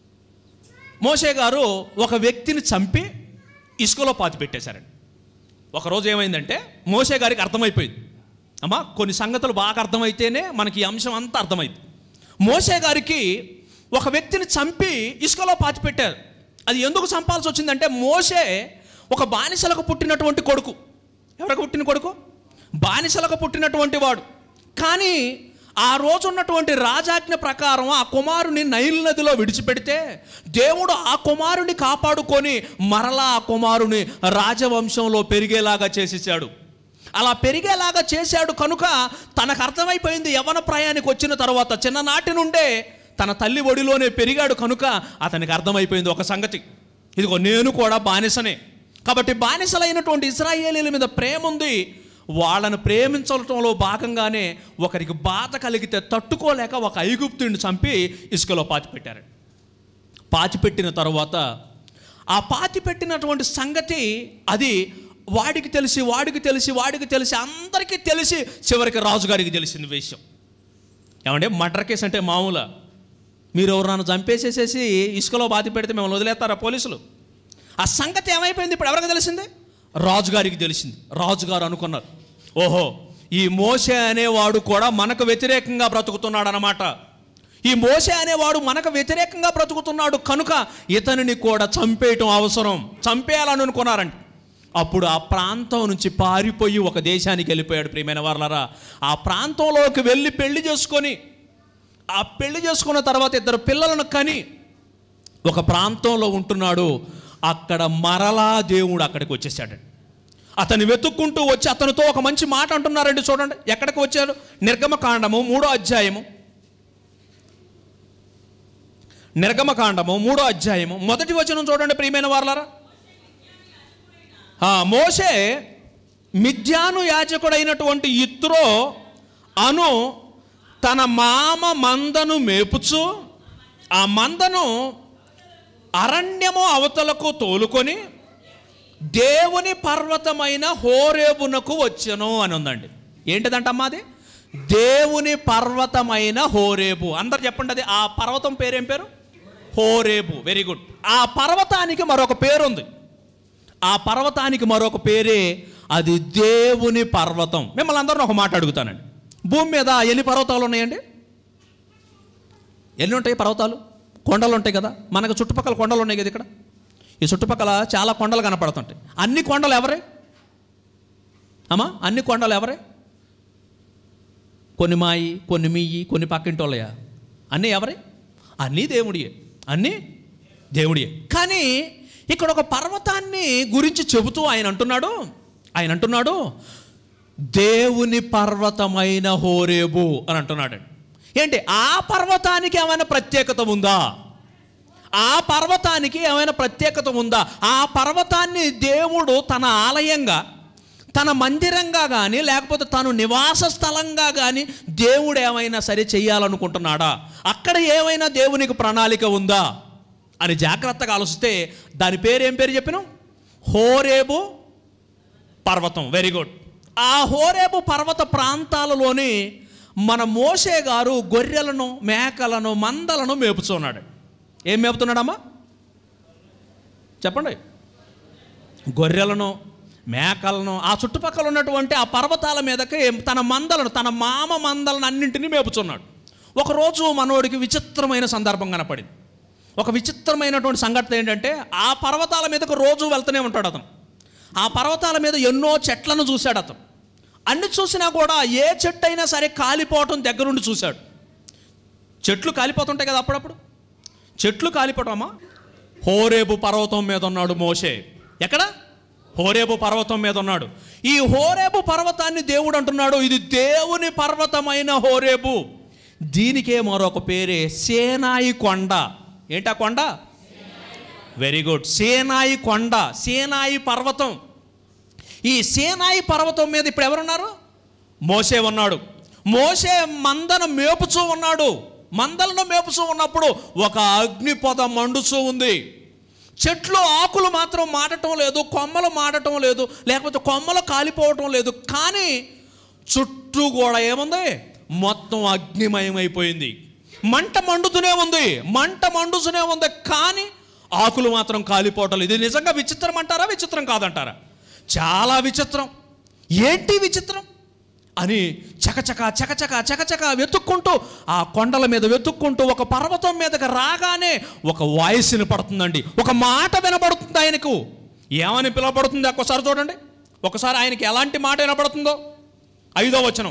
మోషే గారు ఒక వ్యక్తిని చంపి ఇసుకలో పాతి పెట్టేశారండి ఒకరోజు ఏమైందంటే మోషే గారికి అర్థమైపోయింది అమ్మా కొన్ని సంగతులు బాగా అర్థమైతేనే మనకి ఈ అంశం అంతా అర్థమైంది మోషే గారికి ఒక వ్యక్తిని చంపి ఇసుకలో పాతి పెట్టారు అది ఎందుకు చంపాల్సి వచ్చిందంటే మోషే ఒక బానిసలకు పుట్టినటువంటి కొడుకు ఎవరికి పుట్టిన కొడుకు బానిసలకు పుట్టినటువంటి వాడు కానీ ఆ రోజు ఉన్నటువంటి రాజాజ్ఞ ప్రకారం ఆ కుమారుని నైల్ నదిలో విడిచిపెడితే దేవుడు ఆ కుమారుని కాపాడుకొని మరలా ఆ కుమారుని రాజవంశంలో పెరిగేలాగా చేసేసాడు అలా పెరిగేలాగా చేశాడు కనుక తనకు అర్థమైపోయింది యవన ప్రాయానికి వచ్చిన తర్వాత చిన్ననాటి నుండే తన తల్లి ఒడిలోనే పెరిగాడు కనుక అతనికి అర్థమైపోయింది ఒక సంగతి ఇదిగో నేను కూడా బానిసనే కాబట్టి బానిసలైనటువంటి ఇస్రాయేలీల మీద ప్రేమ ఉంది వాళ్ళను ప్రేమించడంలో భాగంగానే ఒకరికి బాధ కలిగితే తట్టుకోలేక ఒక ఐగుప్తుడిని చంపి ఇసుకలో పాతిపెట్టారు పాతిపెట్టిన తర్వాత ఆ పాతి పెట్టినటువంటి సంగతి అది వాడికి తెలిసి వాడికి తెలిసి వాడికి తెలిసి అందరికీ తెలిసి చివరికి రాజుగారికి తెలిసింది విషయం ఏమంటే మర్డర్ కేసు అంటే మామూలు మీరు ఎవరు చంపేసేసేసి ఇసుకలో బాధ పెడితే మిమ్మల్ని వదిలేస్తారా పోలీసులు ఆ సంగతి ఏమైపోయింది ఇప్పుడు ఎవరికి తెలిసింది రాజుగారికి తెలిసింది రాజుగారు అనుకున్నారు ఓహో ఈ మోసే అనేవాడు కూడా మనకు వ్యతిరేకంగా బ్రతుకుతున్నాడు అనమాట ఈ మోసే అనేవాడు మనకు వ్యతిరేకంగా బ్రతుకుతున్నాడు కనుక ఇతనిని కూడా చంపేయటం అవసరం చంపేయాలని అనుకున్నారంట అప్పుడు ఆ ప్రాంతం నుంచి పారిపోయి ఒక దేశానికి వెళ్ళిపోయాడు ప్రియమైన వాళ్ళరా ఆ ప్రాంతంలోకి వెళ్ళి పెళ్లి చేసుకొని ఆ పెళ్లి చేసుకున్న తర్వాత ఇద్దరు పిల్లలను కని ఒక ప్రాంతంలో ఉంటున్నాడు అక్కడ మరలా దేవుడు అక్కడికి వచ్చేసాడు అతను వెతుక్కుంటూ వచ్చి అతనితో ఒక మంచి మాట అంటున్నారండి చూడండి ఎక్కడికి వచ్చారు నిర్గమకాండము మూడో అధ్యాయము నిర్గమకాండము మూడో అధ్యాయము మొదటి వచనం చూడండి ప్రియమైన వారలారా ఆ, మోషే మిథ్యాను యాజకుడైనటువంటి ఇత్రో అను తన మామ మందను మేపుచు ఆ మందను అరణ్యము అవతలకు తోలుకొని దేవుని పర్వతమైన హోరేబునకు వచ్చెను అని ఉందండి ఏంటిదంటమ్మా అది దేవుని పర్వతమైన హోరేబు అందరు చెప్పండి అది ఆ పర్వతం పేరేం పేరు హోరేబు వెరీ గుడ్ ఆ పర్వతానికి మరొక పేరు ఉంది ఆ పర్వతానికి మరొక పేరే అది దేవుని పర్వతం మిమ్మల్ని అందరిని ఒక మాట అడుగుతానండి భూమి మీద ఎన్ని పర్వతాలు ఉన్నాయండి ఎన్ని ఉంటాయి పర్వతాలు కొండలు ఉంటాయి కదా మనకు చుట్టుపక్కల కొండలు ఉన్నాయి కదా ఇక్కడ ఈ చుట్టుపక్కల చాలా కొండలు కనపడుతుంటాయి అన్ని కొండలు ఎవరే అమ్మా అన్ని కొండలు ఎవరే కొన్ని మాయి కొన్ని మీయి కొన్ని పక్కింటోళ్ళయా అన్నీ ఎవరే అన్నీ దేవుడియే అన్నీ దేవుడియే కానీ ఇక్కడ ఒక పర్వతాన్ని గురించి చెబుతూ ఆయన అంటున్నాడు ఆయన అంటున్నాడు దేవుని పర్వతమైన హోరేబు అని అంటున్నాడు ఏంటి ఆ పర్వతానికి ఏమైనా ప్రత్యేకత ఉందా ఆ పర్వతానికి ఏమైనా ప్రత్యేకత ఉందా ఆ పర్వతాన్ని దేవుడు తన ఆలయంగా తన మందిరంగా కానీ లేకపోతే తను నివాస స్థలంగా కానీ దేవుడు ఏమైనా సరే చేయాలనుకుంటున్నాడా అక్కడ ఏమైనా దేవునికి ప్రణాళిక ఉందా అని జాగ్రత్తగా ఆలోచిస్తే దాని పేరు ఏం పేరు చెప్పినాం హోరేబు పర్వతం వెరీ గుడ్ ఆ హోరేబు పర్వత ప్రాంతాలలోని మన మోసే గారు గొర్రెలను మేకలను మందలను మేపుతున్నాడు ఏం మేపుతున్నాడమ్మా చెప్పండి గొర్రెలను మేకలను ఆ చుట్టుపక్కల ఉన్నటువంటి ఆ పర్వతాల మీదకి తన మందలను తన మామ మందలను అన్నింటినీ మేపుతున్నాడు ఒకరోజు మనోడికి విచిత్రమైన సందర్భం కనపడింది ఒక విచిత్రమైనటువంటి సంఘటన ఏంటంటే ఆ పర్వతాల మీదకు రోజు వెళ్తూనే ఉంటాడు అతను ఆ పర్వతాల మీద ఎన్నో చెట్లను చూశాడు అతను అన్ని చూసినా కూడా ఏ చెట్టు అయినా సరే కాలిపోవటం దగ్గరుండి చూశాడు చెట్లు కాలిపోతుంటాయి కదా అప్పుడప్పుడు చెట్లు కాలిపోవటమా హోరేబు పర్వతం మీద ఉన్నాడు మోషే ఎక్కడ హోరేబు పర్వతం మీద ఉన్నాడు ఈ హోరేబు పర్వతాన్ని దేవుడు అంటున్నాడు ఇది దేవుని పర్వతమైన హోరేబు దీనికే మరొక పేరే సేనాయి కొండ ఏంటా కొండ వెరీ గుడ్ సేనాయి కొండ సేనాయి పర్వతం ఈ సేనాయి పర్వతం మీద ఇప్పుడు ఎవరున్నారు మోసే ఉన్నాడు మోసే మందను మేపుచూ ఉన్నాడు మందలను మేపుచూ ఉన్నప్పుడు ఒక అగ్నిపొద మండుచూ ఉంది చెట్లు ఆకులు మాత్రం మాడటం లేదు కొమ్మలు మాడటం లేదు లేకపోతే కొమ్మలు కాలిపోవటం లేదు కానీ చుట్టూ కూడా ఏముంది మొత్తం అగ్నిమయమైపోయింది మంట మండుతూనే ఉంది మంట మండుతూనే ఉంది కానీ ఆకులు మాత్రం కాలిపోవటం లేదు ఇది నిజంగా విచిత్రం అంటారా విచిత్రం కాదంటారా చాలా విచిత్రం ఏంటి విచిత్రం అని చకచక చకచక చకచక వెతుక్కుంటూ ఆ కొండల మీద వెతుక్కుంటూ ఒక పర్వతం మీదకి రాగానే ఒక వాయిస్ వినపడుతుందండి ఒక మాట వినపడుతుంది ఆయనకు ఏమని పిలవబడుతుంది ఒక్కసారి చూడండి ఒకసారి ఆయనకి ఎలాంటి మాట వినపడుతుందో ఐదో వచనం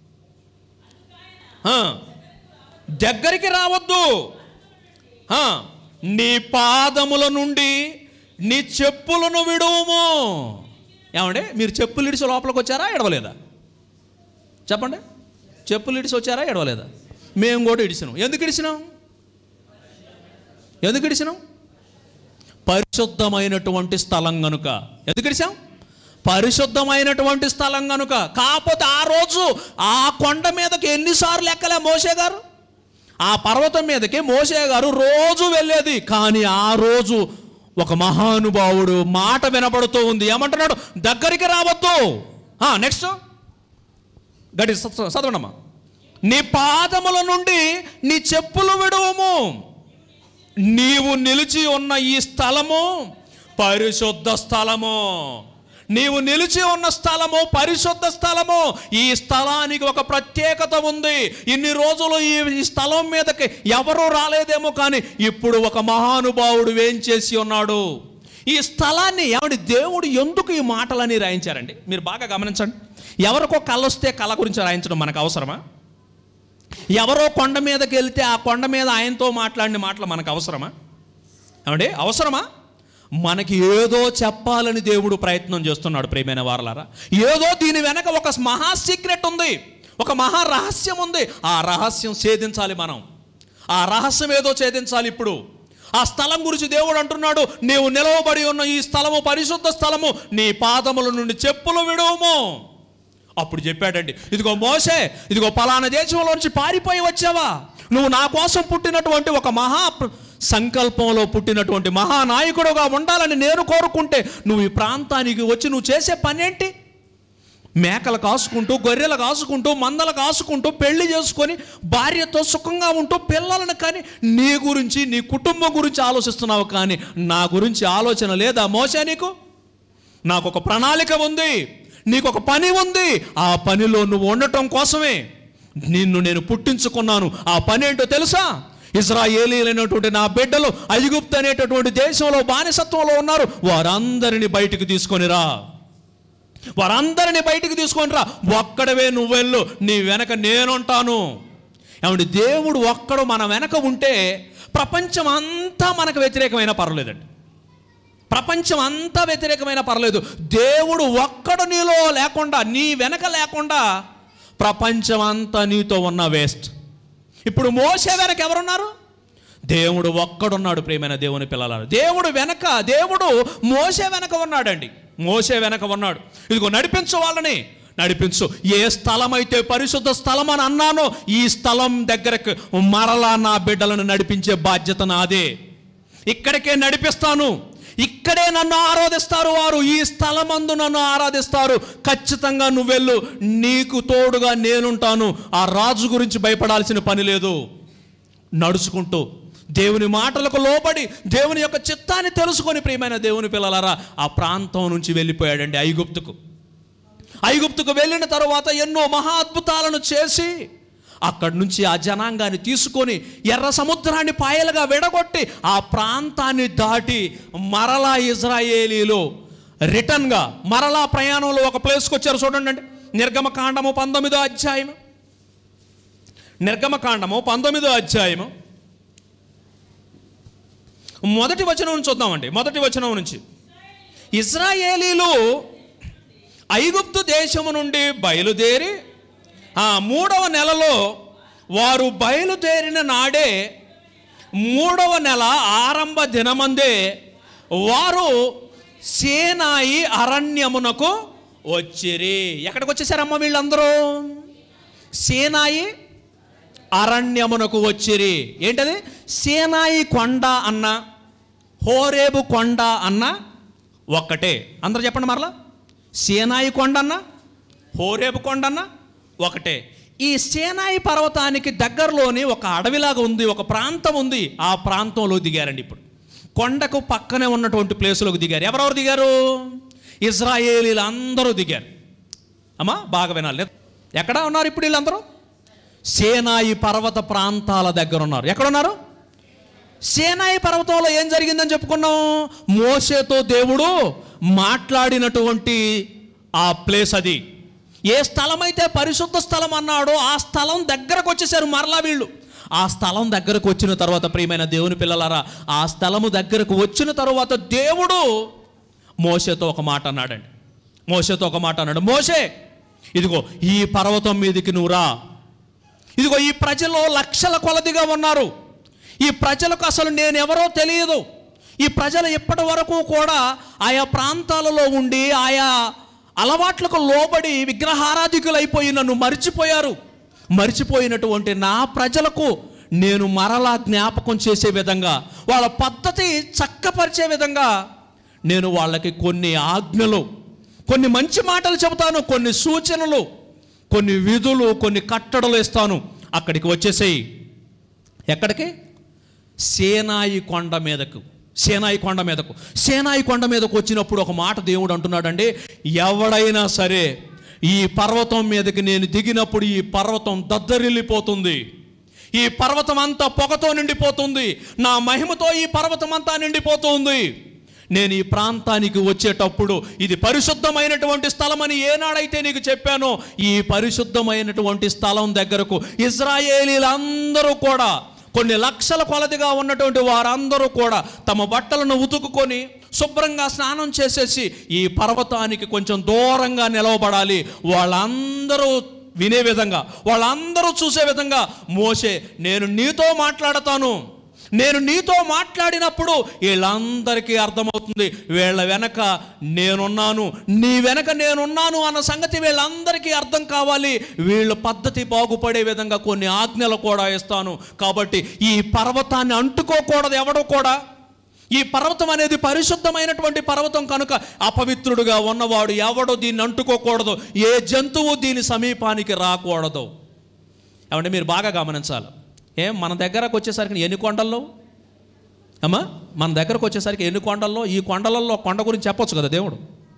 ఆ, దగ్గరికి రావద్దు ఆ, నీ పాదముల నుండి నీ చెప్పులను విడువుము ఏమండి మీరు చెప్పులు ఇడిచి లోపలికి వచ్చారా ఎడవలేదా చెప్పండి చెప్పులు ఇడిచి వచ్చారా ఎడవలేదా మేము కూడా ఇడిచినాం ఎందుకు ఇడిచినాం ఎందుకు ఇడిచినాం పరిశుద్ధమైనటువంటి స్థలం గనుక ఎందుకు ఇడిచాం పరిశుద్ధమైనటువంటి స్థలం గనుక కాకపోతే ఆ రోజు ఆ కొండ మీదకి ఎన్నిసార్లు ఎక్కలే మోసే గారు ఆ పర్వతం మీదకి మోసే గారు రోజు వెళ్ళేది కానీ ఆ రోజు ఒక మహానుభావుడు మాట వినపడుతూ ఉంది ఏమంటున్నాడు దగ్గరికి రావద్దు నెక్స్ట్ గడి చదవండమ్మా నీ పాదముల నుండి నీ చెప్పులు విడువము నీవు నిలిచి ఉన్న ఈ స్థలము పరిశుద్ధ స్థలము నీవు నిలిచి ఉన్న స్థలము పరిశుద్ధ స్థలము ఈ స్థలానికి ఒక ప్రత్యేకత ఉంది ఇన్ని రోజులు ఈ ఈ స్థలం మీదకి ఎవరూ రాలేదేమో కానీ ఇప్పుడు ఒక మహానుభావుడు వేంచేసి ఉన్నాడు ఈ స్థలాన్ని ఏమండి దేవుడు ఎందుకు ఈ మాటలని రాయించారండి మీరు బాగా గమనించండి ఎవరికో కళ వస్తే కళ గురించి రాయించడం మనకు అవసరమా ఎవరో కొండ మీదకి వెళ్తే ఆ కొండ మీద ఆయనతో మాట్లాడిన మాటలు మనకు అవసరమా ఏమండి అవసరమా మనకి ఏదో చెప్పాలని దేవుడు ప్రయత్నం చేస్తున్నాడు ప్రేమైన వారలారా ఏదో దీని వెనక ఒక మహా సీక్రెట్ ఉంది ఒక మహా రహస్యం ఉంది ఆ రహస్యం ఛేదించాలి మనం ఆ రహస్యం ఏదో ఛేదించాలి ఇప్పుడు ఆ స్థలం గురించి దేవుడు అంటున్నాడు నీవు నిలవబడి ఉన్న ఈ స్థలము పరిశుద్ధ స్థలము నీ పాదముల నుండి చెప్పులు విడువము అప్పుడు చెప్పాడండి ఇదిగో మోసే ఇదిగో పలానా దేశంలో నుంచి పారిపోయి వచ్చావా నువ్వు నా కోసం పుట్టినటువంటి ఒక మహా ప్ర- సంకల్పంలో పుట్టినటువంటి మహానాయకుడుగా ఉండాలని నేను కోరుకుంటే నువ్వు ఈ ప్రాంతానికి వచ్చి నువ్వు చేసే పని ఏంటి మేకలు కాసుకుంటూ గొర్రెలు కాసుకుంటూ మందలు కాసుకుంటూ పెళ్లి చేసుకొని భార్యతో సుఖంగా ఉంటూ పిల్లలను కానీ నీ గురించి నీ కుటుంబం గురించి ఆలోచిస్తున్నావు కానీ నా గురించి ఆలోచన లేదా మోసే నీకు నాకు ఒక ప్రణాళిక ఉంది నీకు ఒక పని ఉంది ఆ పనిలో నువ్వు ఉండటం కోసమే నిన్ను నేను పుట్టించుకున్నాను ఆ పని ఏంటో తెలుసా ఇజ్రాయేలీలైనటువంటి నా బిడ్డలు ఐగుప్తు అనేటటువంటి దేశంలో బానిసత్వంలో ఉన్నారు వారందరిని బయటికి తీసుకొని రా వారందరిని బయటికి తీసుకొని రా ఒక్కడవే నువ్వెళ్ళు నీ వెనక నేనుంటాను ఏమండి దేవుడు ఒక్కడు మన వెనక ఉంటే ప్రపంచం అంతా మనకు వ్యతిరేకమైన పర్వాలేదండి ప్రపంచం అంతా వ్యతిరేకమైన పర్లేదు దేవుడు ఒక్కడు నీలో లేకుండా నీ వెనక లేకుండా ప్రపంచం అంతా నీతో ఉన్న వేస్ట్ ఇప్పుడు మోసే వెనక ఎవరున్నారు దేవుడు ఒక్కడున్నాడు ప్రియమైన దేవుని పిల్లలారు దేవుడు వెనక దేవుడు మోసే వెనక ఉన్నాడండి మోసే వెనక ఉన్నాడు ఇదిగో నడిపించు వాళ్ళని నడిపించు ఏ స్థలం అయితే పరిశుద్ధ స్థలం అని అన్నానో ఈ స్థలం దగ్గరకు మరలా నా బిడ్డలను నడిపించే బాధ్యత నాదే ఇక్కడికే నడిపిస్తాను ఇక్కడే నన్ను ఆరాధిస్తారు వారు ఈ స్థలమందు నన్ను ఆరాధిస్తారు ఖచ్చితంగా నువ్వెళ్ళు నీకు తోడుగా నేనుంటాను ఆ రాజు గురించి భయపడాల్సిన పని లేదు నడుచుకుంటూ దేవుని మాటలకు లోబడి దేవుని యొక్క చిత్తాన్ని తెలుసుకొని ప్రియమైన దేవుని పిల్లలారా ఆ ప్రాంతం నుంచి వెళ్ళిపోయాడండి ఐగుప్తుకు ఐగుప్తుకు వెళ్ళిన తరువాత ఎన్నో మహా అద్భుతాలను చేసి అక్కడి నుంచి ఆ జనాంగాన్ని తీసుకొని ఎర్ర సముద్రాన్ని పాయలుగా విడగొట్టి ఆ ప్రాంతాన్ని దాటి మరలా ఇజ్రాయేలీలు రిటర్న్గా మరలా ప్రయాణంలో ఒక ప్లేస్కి వచ్చారు చూడండి అండి నిర్గమకాండము పంతొమ్మిదో అధ్యాయం నిర్గమకాండము పంతొమ్మిదో అధ్యాయము మొదటి వచనం నుంచి చూద్దామండి మొదటి వచనం నుంచి ఇజ్రాయేలీలు ఐగుప్తు దేశము నుండి బయలుదేరి ఆ మూడవ నెలలో వారు బయలుదేరిన నాడే మూడవ నెల ఆరంభ దినమందే వారు సేనాయి అరణ్యమునకు వచ్చిరి ఎక్కడికి వచ్చేసారమ్మ వీళ్ళందరూ సేనాయి అరణ్యమునకు వచ్చిరి ఏంటది సేనాయి కొండ అన్న హోరేబు కొండ అన్న ఒక్కటే అందరూ చెప్పండి మరలా సేనాయి కొండ అన్న హోరేబు కొండ అన్న ఒకటే ఈ సేనాయి పర్వతానికి దగ్గరలోని ఒక అడవిలాగా ఉంది ఒక ప్రాంతం ఉంది ఆ ప్రాంతంలో దిగారండి ఇప్పుడు కొండకు పక్కనే ఉన్నటువంటి ప్లేసులోకి దిగారు ఎవరెవరు దిగారు ఇజ్రాయేలీలు అందరూ దిగారు అమ్మా బాగా వినాలి ఎక్కడ ఉన్నారు ఇప్పుడు వీళ్ళందరూ సేనాయి పర్వత ప్రాంతాల దగ్గర ఉన్నారు ఎక్కడ ఉన్నారు సేనాయి పర్వతంలో ఏం జరిగిందని చెప్పుకున్నాం మోసేతో దేవుడు మాట్లాడినటువంటి ఆ ప్లేస్ అది ఏ స్థలం అయితే పరిశుద్ధ స్థలం అన్నాడో ఆ స్థలం దగ్గరకు వచ్చేసారు మరలా వీళ్ళు ఆ స్థలం దగ్గరకు వచ్చిన తర్వాత ప్రియమైన దేవుని పిల్లలారా ఆ స్థలము దగ్గరకు వచ్చిన తర్వాత దేవుడు మోసేతో ఒక మాట అన్నాడండి మోసేతో ఒక మాట అన్నాడు మోసే ఇదిగో ఈ పర్వతం మీదకి నువ్వు రా ఇదిగో ఈ ప్రజలు లక్షల కొలదిగా ఉన్నారు ఈ ప్రజలకు అసలు నేనెవరో తెలియదు ఈ ప్రజలు ఇప్పటి వరకు కూడా ఆయా ప్రాంతాలలో ఉండి ఆయా అలవాట్లకు లోబడి విగ్రహారాధికులైపోయి నన్ను మర్చిపోయారు మర్చిపోయినటువంటి నా ప్రజలకు నేను మరలా జ్ఞాపకం చేసే విధంగా వాళ్ళ పద్ధతి చక్కపరిచే విధంగా నేను వాళ్ళకి కొన్ని ఆజ్ఞలు కొన్ని మంచి మాటలు చెబుతాను కొన్ని సూచనలు కొన్ని విధులు కొన్ని కట్టడలు ఇస్తాను అక్కడికి వచ్చేసేయి ఎక్కడికి సేనాయి కొండ మీదకు సేనాయి కొండ మీదకు సేనాయి కొండ మీదకు వచ్చినప్పుడు ఒక మాట దేవుడు అంటున్నాడండి ఎవడైనా సరే ఈ పర్వతం మీదకి నేను దిగినప్పుడు ఈ పర్వతం దద్దరిల్లిపోతుంది ఈ పర్వతం అంతా పొగతో నిండిపోతుంది నా మహిమతో ఈ పర్వతం అంతా నిండిపోతుంది నేను ఈ ప్రాంతానికి వచ్చేటప్పుడు ఇది పరిశుద్ధమైనటువంటి స్థలం అని ఏనాడైతే నీకు చెప్పానో ఈ పరిశుద్ధమైనటువంటి స్థలం దగ్గరకు ఇజ్రాయేలీలందరూ కూడా కొన్ని లక్షల కొలదిగా ఉన్నటువంటి వారందరూ కూడా తమ బట్టలను ఉతుకుకొని శుభ్రంగా స్నానం చేసేసి ఈ పర్వతానికి కొంచెం దూరంగా నిలవబడాలి వాళ్ళందరూ వినే విధంగా వాళ్ళందరూ చూసే విధంగా మోసే నేను నీతో మాట్లాడతాను నేను నీతో మాట్లాడినప్పుడు వీళ్ళందరికీ అర్థమవుతుంది వీళ్ళ వెనక నేనున్నాను నీ వెనక నేనున్నాను అన్న సంగతి వీళ్ళందరికీ అర్థం కావాలి వీళ్ళ పద్ధతి బాగుపడే విధంగా కొన్ని ఆజ్ఞలు కూడా ఇస్తాను కాబట్టి ఈ పర్వతాన్ని అంటుకోకూడదు ఎవడో కూడా ఈ పర్వతం అనేది పరిశుద్ధమైనటువంటి పర్వతం కనుక అపవిత్రుడుగా ఉన్నవాడు ఎవడో దీన్ని అంటుకోకూడదు ఏ జంతువు దీని సమీపానికి రాకూడదు ఏమంటే మీరు బాగా గమనించాలి ఏం మన దగ్గరకు వచ్చేసరికి ఎన్ని కొండల్లో అమ్మా మన దగ్గరకు వచ్చేసరికి ఎన్ని కొండల్లో ఈ కొండలలో కొండ గురించి చెప్పొచ్చు కదా దేవుడు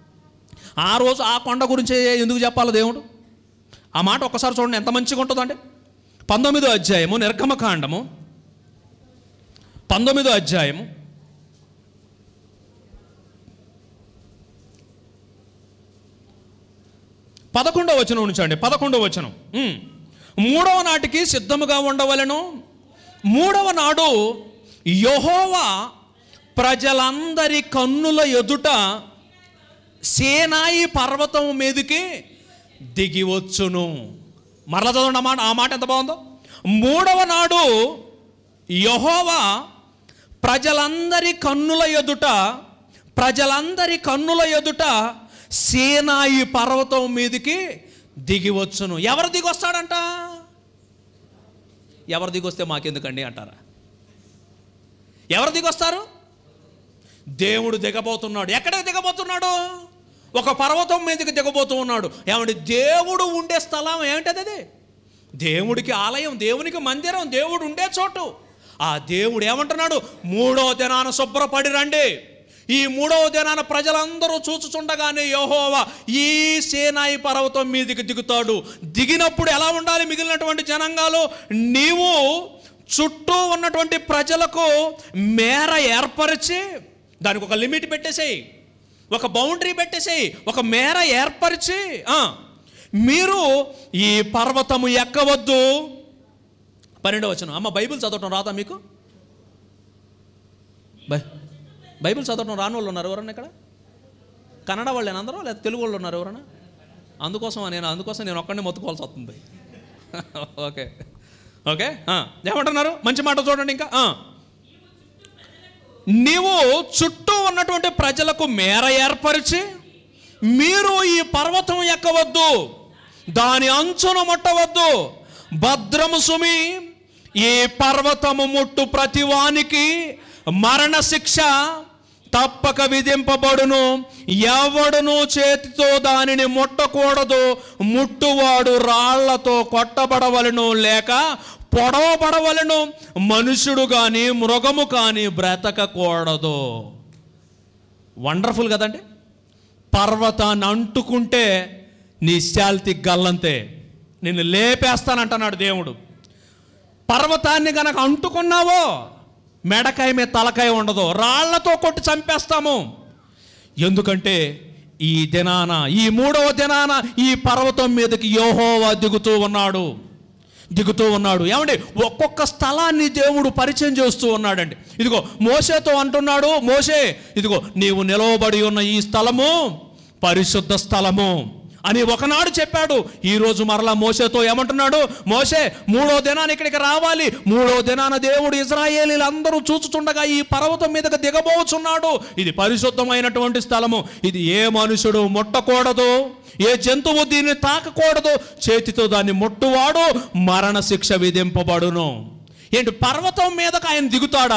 ఆ రోజు ఆ కొండ గురించి ఎందుకు చెప్పాలి దేవుడు ఆ మాట ఒక్కసారి చూడండి ఎంత మంచిగా ఉంటుందండి పంతొమ్మిదో అధ్యాయము నిర్గమకాండము పంతొమ్మిదో అధ్యాయము పదకొండవ వచనం ఉంచండి పదకొండవ వచనం ఉమ్. మూడవ నాటికి సిద్ధముగా ఉండవలను మూడవ నాడు యహోవా ప్రజలందరి కన్నుల ఎదుట సేనాయి పర్వతం మీదకి దిగివచ్చును మరల చదవండి ఆ మాట ఆ మాట ఎంత బాగుందో మూడవ నాడు యహోవా ప్రజలందరి కన్నుల ఎదుట ప్రజలందరి కన్నుల ఎదుట సేనాయి పర్వతం మీదకి దిగివచ్చును ఎవరు దిగొస్తాడంట ఎవరు దిగొస్తే మాకెందుకండి అంటారా ఎవరు దిగొస్తారు దేవుడు దిగబోతున్నాడు ఎక్కడికి దిగబోతున్నాడు ఒక పర్వతం మీదకి దిగబోతూ ఉన్నాడు ఏమంటే దేవుడు ఉండే స్థలం ఏమిటది అది దేవుడికి ఆలయం దేవునికి మందిరం దేవుడు ఉండే చోటు ఆ దేవుడు ఏమంటున్నాడు మూడో దినాన శుభ్రపడి రండి ఈ మూడవ దినాన ప్రజలందరూ చూచుచుండగానే యహోవా ఈ సేనాయి పర్వతం మీదకి దిగుతాడు దిగినప్పుడు ఎలా ఉండాలి మిగిలినటువంటి జనాంగాలు నీవు చుట్టూ ఉన్నటువంటి ప్రజలకు మేర ఏర్పరిచి దానికి ఒక లిమిట్ పెట్టేసేయి ఒక బౌండరీ పెట్టేసేయి ఒక మేర ఏర్పరిచి ఆ, మీరు ఈ పర్వతము ఎక్కవద్దు పన్నెండవ వచనం అమ్మ బైబిల్ చదవటం రాదా మీకు బై బైబిల్ చదవటం రాని వాళ్ళు ఉన్నారు ఎవరన్నా ఇక్కడ కన్నడ వాళ్ళేనా అందరూ లేదా తెలుగు వాళ్ళు ఉన్నారు ఎవరన్నా అందుకోసం నేను అందుకోసం నేను ఒక్కడిని మొత్తుకోవాల్సి వస్తుంది ఓకే ఓకే ఆ, ఏమంటున్నారు మంచి మాట చూడండి ఇంకా ఆ. నీవు చుట్టూ ఉన్నటువంటి ప్రజలకు మేర ఏర్పరిచి మీరు ఈ పర్వతం ఎక్కవద్దు దాని అంచున ముట్టవద్దు భద్రము సుమి ఈ పర్వతము ముట్టు ప్రతివానికి మరణ శిక్ష తప్పక విధింపబడును ఎవడును చేతితో దానిని ముట్టకూడదు ముట్టువాడు రాళ్లతో కొట్టబడవలను లేక పొడవబడవలను మనుషుడు కానీ మృగము కానీ బ్రతకకూడదు వండర్ఫుల్ కదండి పర్వతాన్ని అంటుకుంటే నీ శాల్తి గల్లంతే నిన్ను లేపేస్తానంటున్నాడు దేవుడు పర్వతాన్ని గనక అంటుకున్నావో మెడకాయ మీద తలకాయ ఉండదు రాళ్లతో కొట్టి చంపేస్తాము ఎందుకంటే ఈ దినాన ఈ మూడవ దినాన ఈ పర్వతం మీదకి యోహోవా దిగుతూ ఉన్నాడు దిగుతూ ఉన్నాడు ఏమండి ఒక్కొక్క స్థలాన్ని దేవుడు పరిచయం చేస్తూ ఉన్నాడండి ఇదిగో మోసేతో అంటున్నాడు మోసే ఇదిగో నీవు నిలవబడి ఉన్న ఈ స్థలము పరిశుద్ధ స్థలము అని ఒకనాడు చెప్పాడు ఈ రోజు మరలా మోసేతో ఏమంటున్నాడు మోసే మూడో దినాన ఇక్కడికి రావాలి మూడో దినాన దేవుడు ఇజ్రాయేలీలు అందరూ చూచుచుండగా ఈ పర్వతం మీదకి దిగబోచున్నాడు ఇది పరిశుద్ధమైనటువంటి స్థలము ఇది ఏ మనుషుడు ముట్టకూడదు ఏ జంతువు దీన్ని తాకకూడదు చేతితో దాన్ని ముట్టువాడు మరణ శిక్ష విధింపబడును ఏంటి పర్వతం మీదకి ఆయన దిగుతాడా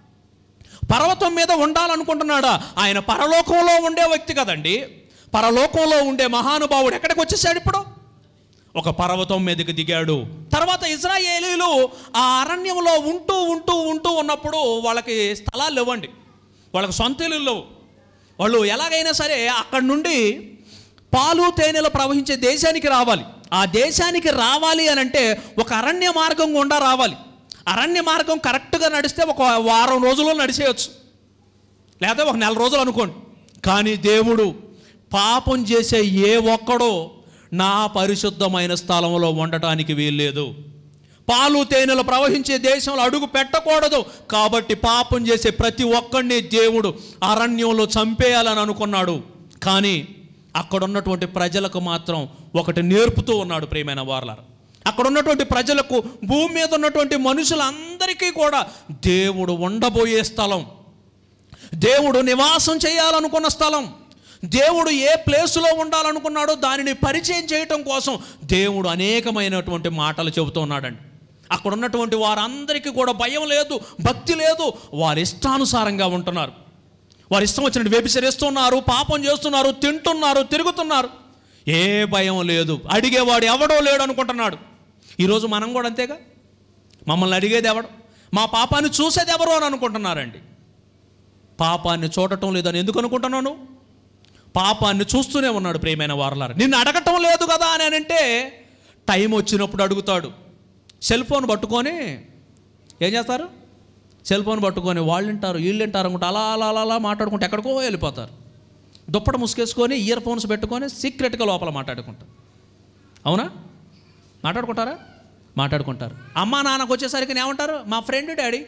పర్వతం మీద ఉండాలనుకుంటున్నాడా ఆయన పరలోకంలో ఉండే వ్యక్తి కదండి పరలోకంలో ఉండే మహానుభావుడు ఎక్కడికి వచ్చేసాడు ఇప్పుడు ఒక పర్వతం మీదకి దిగాడు తర్వాత ఇజ్రాయేలీలు ఆ అరణ్యంలో ఉంటూ ఉంటూ ఉంటూ ఉన్నప్పుడు వాళ్ళకి స్థలాలు లేవండి వాళ్ళకి సొంత ఇల్లు లేవు వాళ్ళు ఎలాగైనా సరే అక్కడి నుండి పాలు తేనెలు ప్రవహించే దేశానికి రావాలి ఆ దేశానికి రావాలి అని అంటే ఒక అరణ్య మార్గం గుండా రావాలి అరణ్య మార్గం కరెక్ట్గా నడిస్తే ఒక వారం రోజుల్లో నడిచేయచ్చు లేదా ఒక నెల రోజులు అనుకోండి కానీ దేవుడు పాపం చేసే ఏ ఒక్కడో నా పరిశుద్ధమైన స్థలంలో ఉండటానికి వీల్లేదు పాలు తేనెలు ప్రవహించే దేశంలో అడుగు పెట్టకూడదు కాబట్టి పాపం చేసే ప్రతి ఒక్కడిని దేవుడు అరణ్యంలో చంపేయాలని అనుకున్నాడు కానీ అక్కడ ఉన్నటువంటి ప్రజలకు మాత్రం ఒకటి నేర్పుతూ ఉన్నాడు ప్రియమైన వార్లారు అక్కడ ఉన్నటువంటి ప్రజలకు భూమి మీద ఉన్నటువంటి మనుషులందరికీ కూడా దేవుడు ఉండబోయే స్థలం దేవుడు నివాసం చేయాలనుకున్న స్థలం దేవుడు ఏ ప్లేసులో ఉండాలనుకున్నాడో దానిని పరిచయం చేయటం కోసం దేవుడు అనేకమైనటువంటి మాటలు చెబుతూ ఉన్నాడండి అక్కడ ఉన్నటువంటి వారందరికీ కూడా భయం లేదు భక్తి లేదు వారి ఇష్టానుసారంగా ఉంటున్నారు వారి ఇష్టం వచ్చినట్టు వ్యభిచరిస్తున్నారు పాపం చేస్తున్నారు తింటున్నారు తిరుగుతున్నారు ఏ భయం లేదు అడిగేవాడు ఎవడో లేడు అనుకుంటున్నాడు ఈరోజు మనం కూడా అంతేగా మమ్మల్ని అడిగేది ఎవడు మా పాపాన్ని చూసేది ఎవరు అని అనుకుంటున్నారండి పాపాన్ని చూడటం లేదని ఎందుకు అనుకుంటున్నావు నువ్వు పాపాన్ని చూస్తూనే ఉన్నాడు ప్రియమైన వారలారు నిన్ను అడగటం లేదు కదా అని అంటే టైం వచ్చినప్పుడు అడుగుతాడు సెల్ ఫోన్ పట్టుకొని ఏం చేస్తారు సెల్ ఫోన్ పట్టుకొని వాళ్ళు వింటారు వీళ్ళు వింటారు అనుకుంటే అలా అలా అలా అలా మాట్లాడుకుంటే ఎక్కడికో వెళ్ళిపోతారు దుప్పట ముసుకేసుకొని ఇయర్ ఫోన్స్ పెట్టుకొని సీక్రెట్గా లోపల మాట్లాడుకుంటారు అవునా మాట్లాడుకుంటారా మాట్లాడుకుంటారు అమ్మా నాన్నకు వచ్చేసరికి ఏమంటారు మా ఫ్రెండ్ డాడీ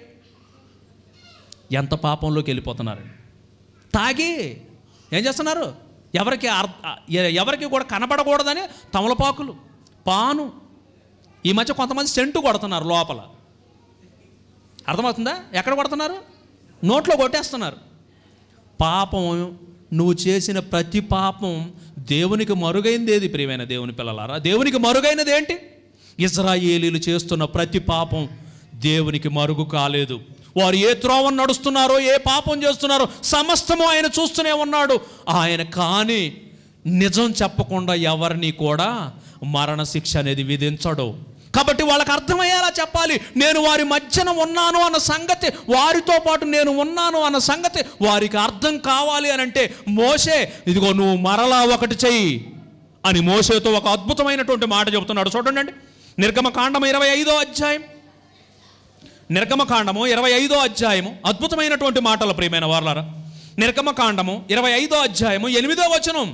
ఎంత పాపంలోకి వెళ్ళిపోతున్నారు తాగి ఏం చేస్తున్నారు ఎవరికి అర్థ ఎ- ఎవరికి కూడా కనబడకూడదని తమలపాకులు పాను ఈ మధ్య కొంతమంది సెంటు కొడుతున్నారు లోపల అర్థమవుతుందా ఎక్కడ కొడుతున్నారు నోట్లో కొట్టేస్తున్నారు పాపం నువ్వు చేసిన ప్రతి పాపం దేవునికి మరుగైంది ఏది ప్రియమైన దేవుని పిల్లలారా దేవునికి మరుగైనది ఏంటి ఇజ్రాయేలీలు చేస్తున్న ప్రతి పాపం దేవునికి మరుగు కాలేదు వారు ఏ త్రోవను నడుస్తున్నారో ఏ పాపం చేస్తున్నారో సమస్తము ఆయన చూస్తూనే ఉన్నాడు ఆయన కానీ నిజం చెప్పకుండా ఎవరిని కూడా మరణ శిక్ష అనేది విధించడు కాబట్టి వాళ్ళకి అర్థమయ్యేలా చెప్పాలి నేను వారి మధ్యన ఉన్నాను అన్న సంగతి వారితో పాటు నేను ఉన్నాను అన్న సంగతి వారికి అర్థం కావాలి అని అంటే మోసే ఇదిగో నువ్వు మరలా ఒకటి చెయ్యి అని మోసేతో ఒక అద్భుతమైనటువంటి మాట చెబుతున్నాడు చూడండి అండి నిర్గమకాండం ఇరవై ఐదో అధ్యాయం నిర్గమకాండము ఇరవై ఐదో అధ్యాయము అద్భుతమైనటువంటి మాటలు ప్రియమైన వార్లారా నిర్గమకాండము ఇరవై ఐదో అధ్యాయము ఎనిమిదో వచనం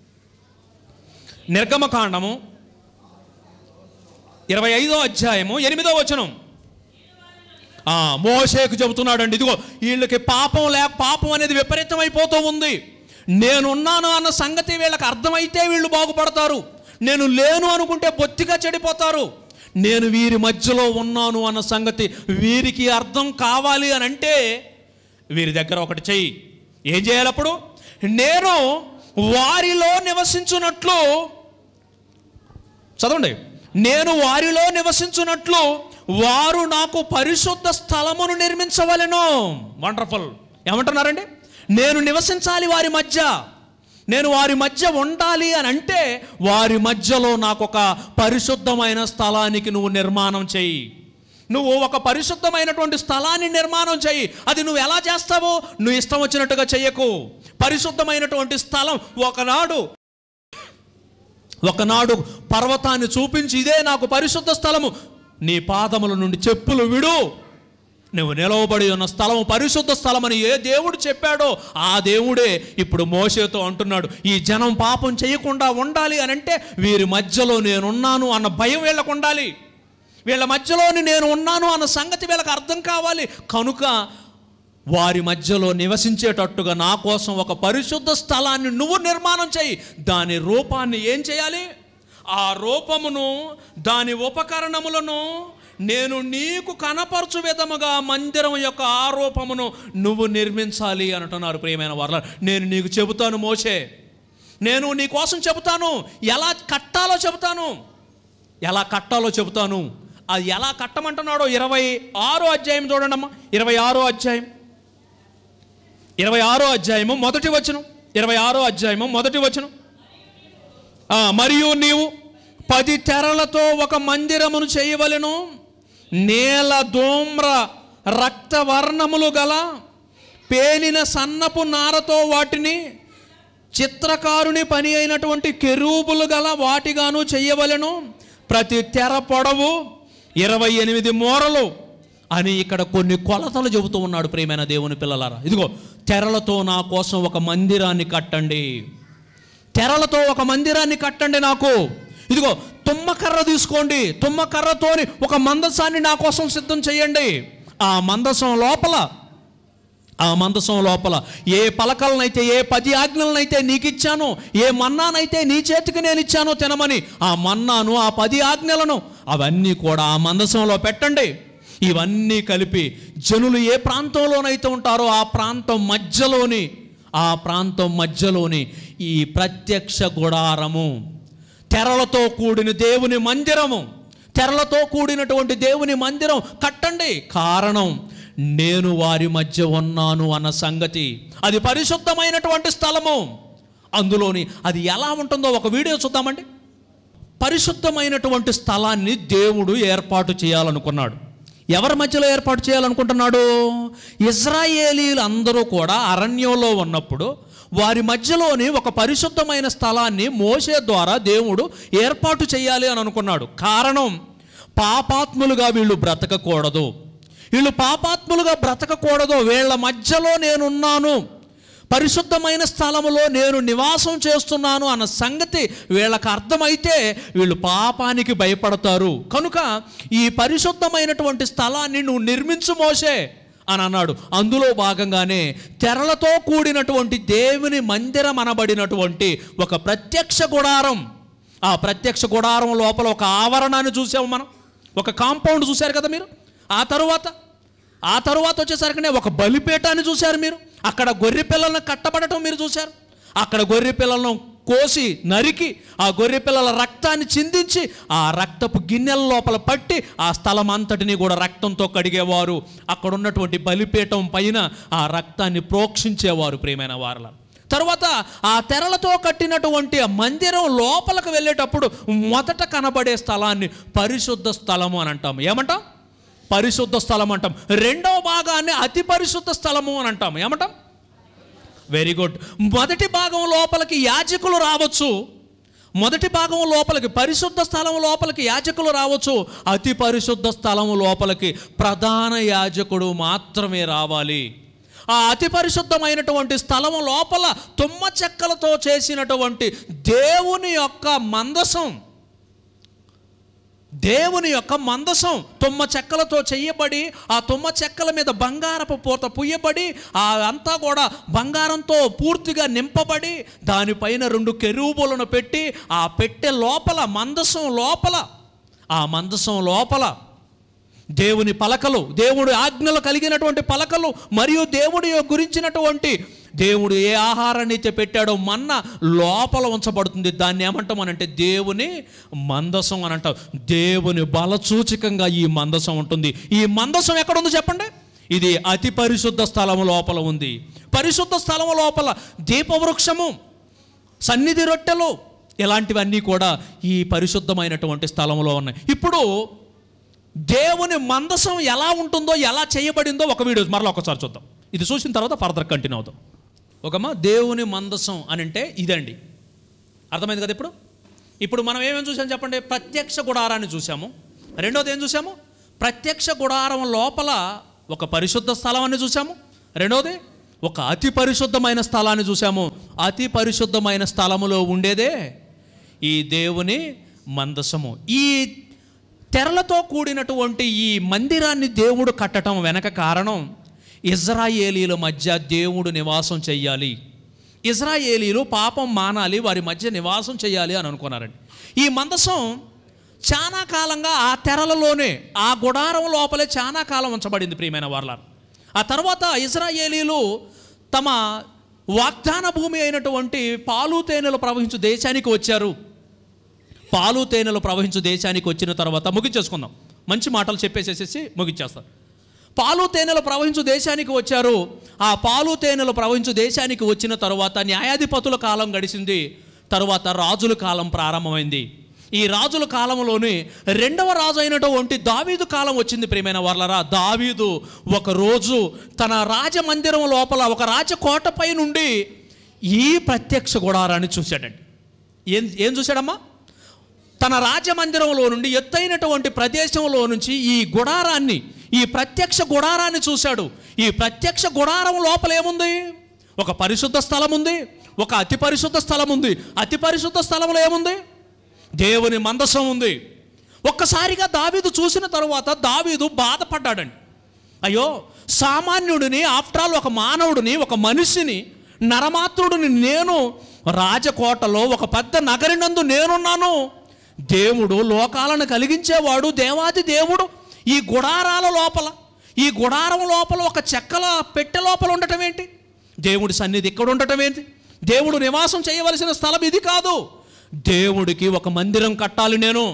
నిర్గమకాండము ఇరవై ఐదో అధ్యాయము ఎనిమిదో వచనం ఆ, మోషేకు చెబుతున్నాడండి ఇదిగో వీళ్ళకి పాపం లేక పాపం అనేది విపరీతమైపోతూ ఉంది నేనున్నాను అన్న సంగతి వీళ్ళకి అర్థమైతే వీళ్ళు బాగుపడతారు నేను లేను అనుకుంటే బొత్తిగా చెడిపోతారు నేను వీరి మధ్యలో ఉన్నాను అన్న సంగతి వీరికి అర్థం కావాలి అని అంటే వీరి దగ్గర ఒకటి చెయ్యి ఏం చేయాలి అప్పుడు నేను వారిలో నివసించున్నట్లు చదవండి నేను వారిలో నివసించున్నట్లు వారు నాకు పరిశుద్ధ స్థలమును నిర్మించవలెను వండర్ఫుల్ ఏమంటున్నారండి నేను నివసించాలి వారి మధ్య నేను వారి మధ్య ఉండాలి అని అంటే వారి మధ్యలో నాకు ఒక పరిశుద్ధమైన స్థలానికి నువ్వు నిర్మాణం చెయ్యి నువ్వు ఒక పరిశుద్ధమైనటువంటి స్థలాన్ని నిర్మాణం చెయ్యి అది నువ్వు ఎలా చేస్తావో నువ్వు ఇష్టం వచ్చినట్టుగా చెయ్యకు పరిశుద్ధమైనటువంటి స్థలం ఒకనాడు ఒకనాడు పర్వతాన్ని చూపించి ఇదే నాకు పరిశుద్ధ స్థలము నీ పాదముల నుండి చెప్పులు విడు నువ్వు నిలవబడి ఉన్న స్థలము పరిశుద్ధ స్థలమని ఏ దేవుడు చెప్పాడో ఆ దేవుడే ఇప్పుడు మోసేతో అంటున్నాడు ఈ జనం పాపం చేయకుండా ఉండాలి అని అంటే వీరి మధ్యలో నేనున్నాను అన్న భయం వీళ్ళకు ఉండాలి వీళ్ళ మధ్యలోని నేను ఉన్నాను అన్న సంగతి వీళ్ళకి అర్థం కావాలి కనుక వారి మధ్యలో నివసించేటట్టుగా నా కోసం ఒక పరిశుద్ధ స్థలాన్ని నువ్వు నిర్మాణం చేయి దాని రూపాన్ని ఏం చేయాలి ఆ రూపమును దాని ఉపకరణములను నేను నీకు కనపరచు విధముగా మందిరం యొక్క ఆ రూపమును నువ్వు నిర్మించాలి అని అంటున్నారు ప్రియమైన వాళ్ళ నేను నీకు చెబుతాను మోసే నేను నీ కోసం చెబుతాను ఎలా కట్టాలో చెబుతాను ఎలా కట్టాలో చెబుతాను అది ఎలా కట్టమంటున్నాడో ఇరవై ఆరో అధ్యాయం చూడండి అమ్మా ఇరవై ఆరో అధ్యాయం ఇరవై ఆరో అధ్యాయము మొదటి వచనం ఇరవై ఆరో అధ్యాయము మొదటి వచనం ఆ, మరియు నీవు పది తెరలతో ఒక మందిరమును చేయవలెను నేల దోమ్ర రక్తవర్ణములు గల పేనిన సన్నపు నారతో వాటిని చిత్రకారుని పని అయినటువంటి కెరూబులు గల వాటిగాను చెయ్యవలెను ప్రతి తెర పొడవు ఇరవై ఎనిమిది మూరలు అని ఇక్కడ కొన్ని కొలతలు చెబుతూ ఉన్నాడు ప్రియమైన దేవుని పిల్లలారా ఇదిగో తెరలతో నా కోసం ఒక మందిరాన్ని కట్టండి తెరలతో ఒక మందిరాన్ని కట్టండి నాకు ఇదిగో తుమ్మకర్ర తీసుకోండి తుమ్మకర్రతోని ఒక మందసాన్ని నా కోసం సిద్ధం చేయండి ఆ మందసం లోపల ఆ మందసం లోపల ఏ పలకలనైతే ఏ పది ఆజ్ఞలనైతే నీకు ఇచ్చానో ఏ మన్నానైతే నీ చేతికి నేను ఇచ్చానో తినమని ఆ మన్నాను ఆ పది ఆజ్ఞలను అవన్నీ కూడా ఆ మందసంలో పెట్టండి ఇవన్నీ కలిపి జనులు ఏ ప్రాంతంలోనైతే ఉంటారో ఆ ప్రాంతం మధ్యలోని ఆ ప్రాంతం మధ్యలోని ఈ ప్రత్యక్ష గుడారము తెరలతో కూడిన దేవుని మందిరము తెరలతో కూడినటువంటి దేవుని మందిరం కట్టండి కారణం నేను వారి మధ్య ఉన్నాను అన్న సంగతి అది పరిశుద్ధమైనటువంటి స్థలము అందులోని అది ఎలా ఉంటుందో ఒక వీడియో చూద్దామండి పరిశుద్ధమైనటువంటి స్థలాన్ని దేవుడు ఏర్పాటు చేయాలనుకున్నాడు ఎవరి మధ్యలో ఏర్పాటు చేయాలనుకుంటున్నాడు ఇజ్రాయేలీలు అందరూ కూడా అరణ్యంలో ఉన్నప్పుడు వారి మధ్యలోని ఒక పరిశుద్ధమైన స్థలాన్ని మోసే ద్వారా దేవుడు ఏర్పాటు చేయాలి అని అనుకున్నాడు కారణం పాపాత్ములుగా వీళ్ళు బ్రతకకూడదు వీళ్ళు పాపాత్ములుగా బ్రతకకూడదు వీళ్ళ మధ్యలో నేనున్నాను పరిశుద్ధమైన స్థలములో నేను నివాసం చేస్తున్నాను అన్న సంగతి వీళ్ళకి అర్థమైతే వీళ్ళు పాపానికి భయపడతారు కనుక ఈ పరిశుద్ధమైనటువంటి స్థలాన్ని నువ్వు నిర్మించు మోసే అని అన్నాడు అందులో భాగంగానే తెరలతో కూడినటువంటి దేవుని మందిరం అనబడినటువంటి ఒక ప్రత్యక్ష గుడారం ఆ ప్రత్యక్ష గుడారం లోపల ఒక ఆవరణాన్ని చూసాము మనం ఒక కాంపౌండ్ చూశారు కదా మీరు ఆ తరువాత ఆ తరువాత వచ్చేసరికినే ఒక బలిపీఠాన్ని చూశారు మీరు అక్కడ గొర్రె పిల్లలను కట్టబడటం మీరు చూశారు అక్కడ గొర్రె పిల్లలను కోసి నరికి ఆ గొర్రె పిల్లల రక్తాన్ని చిందించి ఆ రక్తపు గిన్నెల లోపల పట్టి ఆ స్థలం అంతటిని కూడా రక్తంతో కడిగేవారు అక్కడ ఉన్నటువంటి బలిపీఠం పైన ఆ రక్తాన్ని ప్రోక్షించేవారు ప్రియమైన వారల తర్వాత ఆ తెరలతో కట్టినటువంటి ఆ మందిరం లోపలికి వెళ్ళేటప్పుడు మొదట కనబడే స్థలాన్ని పరిశుద్ధ స్థలము అని అంటాం ఏమంటాం పరిశుద్ధ స్థలం అంటాం రెండవ భాగాన్ని అతి పరిశుద్ధ స్థలము అని అంటాం ఏమంటాం వెరీ గుడ్ మొదటి భాగం లోపలికి యాజకులు రావచ్చు మొదటి భాగం లోపలికి పరిశుద్ధ స్థలం లోపలికి యాజకులు రావచ్చు అతి పరిశుద్ధ స్థలం లోపలికి ప్రధాన యాజకుడు మాత్రమే రావాలి ఆ అతి పరిశుద్ధమైనటువంటి స్థలం లోపల తుమ్మ చెక్కలతో చేసినటువంటి దేవుని యొక్క మందసం దేవుని యొక్క మందసం తుమ్మ చెక్కలతో చెయ్యబడి ఆ తుమ్మ చెక్కల మీద బంగారపు పూత పుయ్యబడి ఆ అంతా కూడా బంగారంతో పూర్తిగా నింపబడి దానిపైన రెండు కెరూబులను పెట్టి ఆ పెట్టె లోపల మందసం లోపల ఆ మందసం లోపల దేవుని పలకలు దేవుడి ఆజ్ఞలు కలిగినటువంటి పలకలు మరియు దేవుడి గురించినటువంటి దేవుడు ఏ ఆహారాన్ని అయితే పెట్టాడో మన్న లోపల ఉంచబడుతుంది దాన్ని ఏమంటామనంటే దేవుని మందసం అని అంటాం దేవుని బలసూచకంగా ఈ మందసం ఉంటుంది ఈ మందసం ఎక్కడ ఉందో చెప్పండి ఇది అతి పరిశుద్ధ స్థలం లోపల ఉంది పరిశుద్ధ స్థలం లోపల దీపవృక్షము సన్నిధి రొట్టెలు ఇలాంటివన్నీ కూడా ఈ పరిశుద్ధమైనటువంటి స్థలంలో ఉన్నాయి ఇప్పుడు దేవుని మందసం ఎలా ఉంటుందో ఎలా చేయబడిందో ఒక వీడియో మరలా ఒకసారి చూద్దాం ఇది చూసిన తర్వాత ఫర్దర్ కంటిన్యూ అవుతాం ఒకమా దేవుని మందసం అని అంటే ఇదండి అర్థమైంది కదా ఇప్పుడు ఇప్పుడు మనం ఏమేమి చూసాం చెప్పండి ప్రత్యక్ష గుడారాన్ని చూసాము రెండోది ఏం చూసాము ప్రత్యక్ష గుడారం లోపల ఒక పరిశుద్ధ స్థలాన్ని చూసాము రెండోది ఒక అతి పరిశుద్ధమైన స్థలాన్ని చూసాము అతి పరిశుద్ధమైన స్థలములో ఉండేదే ఈ దేవుని మందసము ఈ తెరలతో కూడినటువంటి ఈ మందిరాన్ని దేవుడు కట్టడం వెనక కారణం ఇజ్రాయేలీల మధ్య దేవుడు నివాసం చెయ్యాలి ఇజ్రాయేలీలు పాపం మానాలి వారి మధ్య నివాసం చేయాలి అని అనుకున్నారండి ఈ మందసం చాలా కాలంగా ఆ తెరలలోనే ఆ గుడారం లోపలే చాలా కాలం ఉంచబడింది ప్రియమైన వాళ్ళ ఆ తర్వాత ఇజ్రాయేలీలు తమ వాగ్దాన భూమి అయినటువంటి పాలు తేనెలు ప్రవహించు దేశానికి వచ్చారు పాలు తేనెలు ప్రవహించు దేశానికి వచ్చిన తర్వాత ముగించేసుకుందాం మంచి మాటలు చెప్పేసేసేసి ముగించేస్తారు పాలు తేనెలు ప్రవహించు దేశానికి వచ్చారు ఆ పాలు తేనెలు ప్రవహించు దేశానికి వచ్చిన తరువాత న్యాయాధిపతుల కాలం గడిచింది తరువాత రాజుల కాలం ప్రారంభమైంది ఈ రాజుల కాలంలోనే రెండవ రాజు అయినటువంటి దావీదు కాలం వచ్చింది ప్రియమైన వాళ్ళరా దావీదు ఒక రోజు తన రాజమందిరం లోపల ఒక రాజకోటపై నుండి ఈ ప్రత్యక్ష గుడారాన్ని చూశాడండి ఏం ఏం చూశాడమ్మా తన రాజమందిరంలో నుండి ఎత్తైనటువంటి ప్రదేశంలో నుంచి ఈ గుడారాన్ని ఈ ప్రత్యక్ష గుడారాన్ని చూశాడు ఈ ప్రత్యక్ష గుడారం లోపల ఏముంది ఒక పరిశుద్ధ స్థలం ఉంది ఒక అతి పరిశుద్ధ స్థలం ఉంది అతి పరిశుద్ధ స్థలంలో ఏముంది దేవుని మందసం ఉంది ఒక్కసారిగా దావీదు చూసిన తరువాత దావీదు బాధపడ్డాడండి అయ్యో సామాన్యుడిని ఆఫ్టర్ ఆల్ ఒక మానవుడిని ఒక మనిషిని నరమాత్రుడిని నేను రాజకోటలో ఒక పెద్ద నగరినందు నేనున్నాను దేవుడు లోకాలను కలిగించేవాడు దేవాది దేవుడు ఈ గుడారాల లోపల ఈ గుడారం లోపల ఒక చెక్కల పెట్టె లోపల ఉండటం ఏంటి దేవుడి సన్నిధి ఇక్కడ ఉండటం ఏంటి దేవుడు నివాసం చేయవలసిన స్థలం ఇది కాదు దేవుడికి ఒక మందిరం కట్టాలి నేను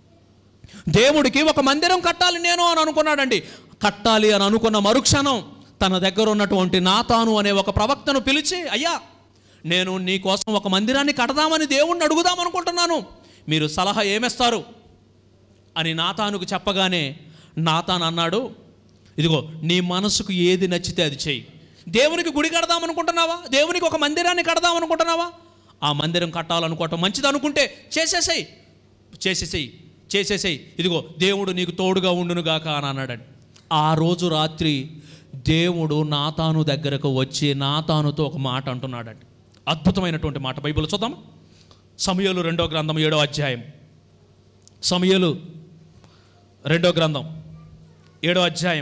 దేవుడికి ఒక మందిరం కట్టాలి నేను అని అనుకున్నాడండి కట్టాలి అని అనుకున్న మరుక్షణం తన దగ్గర ఉన్నటువంటి నాతాను అనే ఒక ప్రవక్తను పిలిచి అయ్యా నేను నీ కోసం ఒక మందిరాన్ని కడదామని దేవుణ్ణి అడుగుదాం అనుకుంటున్నాను మీరు సలహా ఏమిస్తారు అని నాతానుకు చెప్పగానే నాతాన్ అన్నాడు ఇదిగో నీ మనసుకు ఏది నచ్చితే అది చెయ్యి దేవునికి గుడి కడదాం అనుకుంటున్నావా దేవునికి ఒక మందిరాన్ని కడదాం అనుకుంటున్నావా ఆ మందిరం కట్టాలనుకోవటం మంచిది అనుకుంటే చేసేసేయి చేసేసేయి చేసేసేయి ఇదిగో దేవుడు నీకు తోడుగా ఉండునుగాక అని అన్నాడండి ఆ రోజు రాత్రి దేవుడు నాతాను దగ్గరకు వచ్చి నాతానుతో ఒక మాట అంటున్నాడండి అద్భుతమైనటువంటి మాట బైబిల్ చూద్దాం సమయలు రెండో గ్రంథం ఏడో అధ్యాయం సమయలు రెండో గ్రంథం ఏడో అధ్యాయం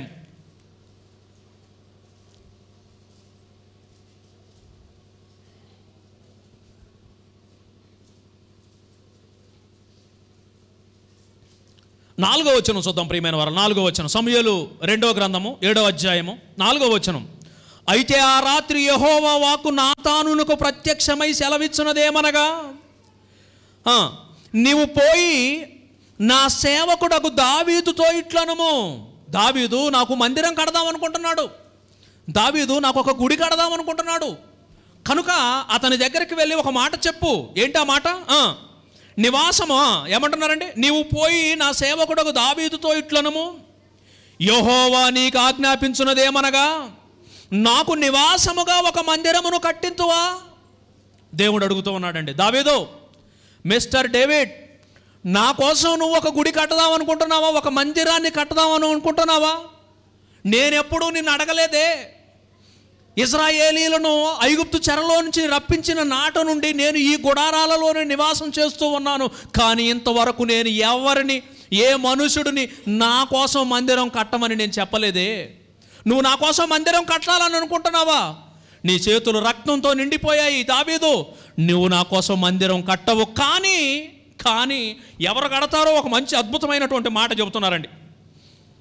నాలుగో వచనం చూద్దాం ప్రియమైన వారు నాలుగో వచనం సమయలు రెండో గ్రంథము ఏడో అధ్యాయము నాలుగో వచనం అయితే ఆ రాత్రి యహోవా వాక్కు నాతానునకు ప్రత్యక్షమై సెలవిచ్చున్నదేమనగా ఆ, నీవు పోయి నా సేవకుడకు దావీదుతో ఇట్లనము దావీదు నాకు మందిరం కడదాం అనుకుంటున్నాడు దావీదు నాకు ఒక గుడి కడదాం అనుకుంటున్నాడు కనుక అతని దగ్గరికి వెళ్ళి ఒక మాట చెప్పు ఏంటి ఆ మాట ఆ, నివాసమా ఏమంటున్నారండి నీవు పోయి నా సేవకుడకు దావీదుతో ఇట్లనము యహోవా నీకు ఆజ్ఞాపించున్నదేమనగా నాకు నివాసముగా ఒక మందిరమును కట్టింతువా దేవుడు అడుగుతూ ఉన్నాడండి దావీదు మిస్టర్ డేవిడ్ నా కోసం నువ్వు ఒక గుడి కట్టదాం అనుకుంటున్నావా ఒక మందిరాన్ని కట్టదాం అని అనుకుంటున్నావా నేనెప్పుడూ నిన్ను అడగలేదే ఇజ్రాయేలీలను ఐగుప్తు చెరలో నుంచి రప్పించిన నాట నుండి నేను ఈ గుడారాలలోనే నివాసం చేస్తూ ఉన్నాను కానీ ఇంతవరకు నేను ఎవరిని ఏ మనుషుడిని నా కోసం మందిరం కట్టమని నేను చెప్పలేదే నువ్వు నా కోసం మందిరం కట్టాలని అనుకుంటున్నావా నీ చేతులు రక్తంతో నిండిపోయాయి దావీదు నువ్వు నా కోసం మందిరం కట్టవు కానీ కానీ ఎవరు కడతారో ఒక మంచి అద్భుతమైనటువంటి మాట చెబుతున్నారండి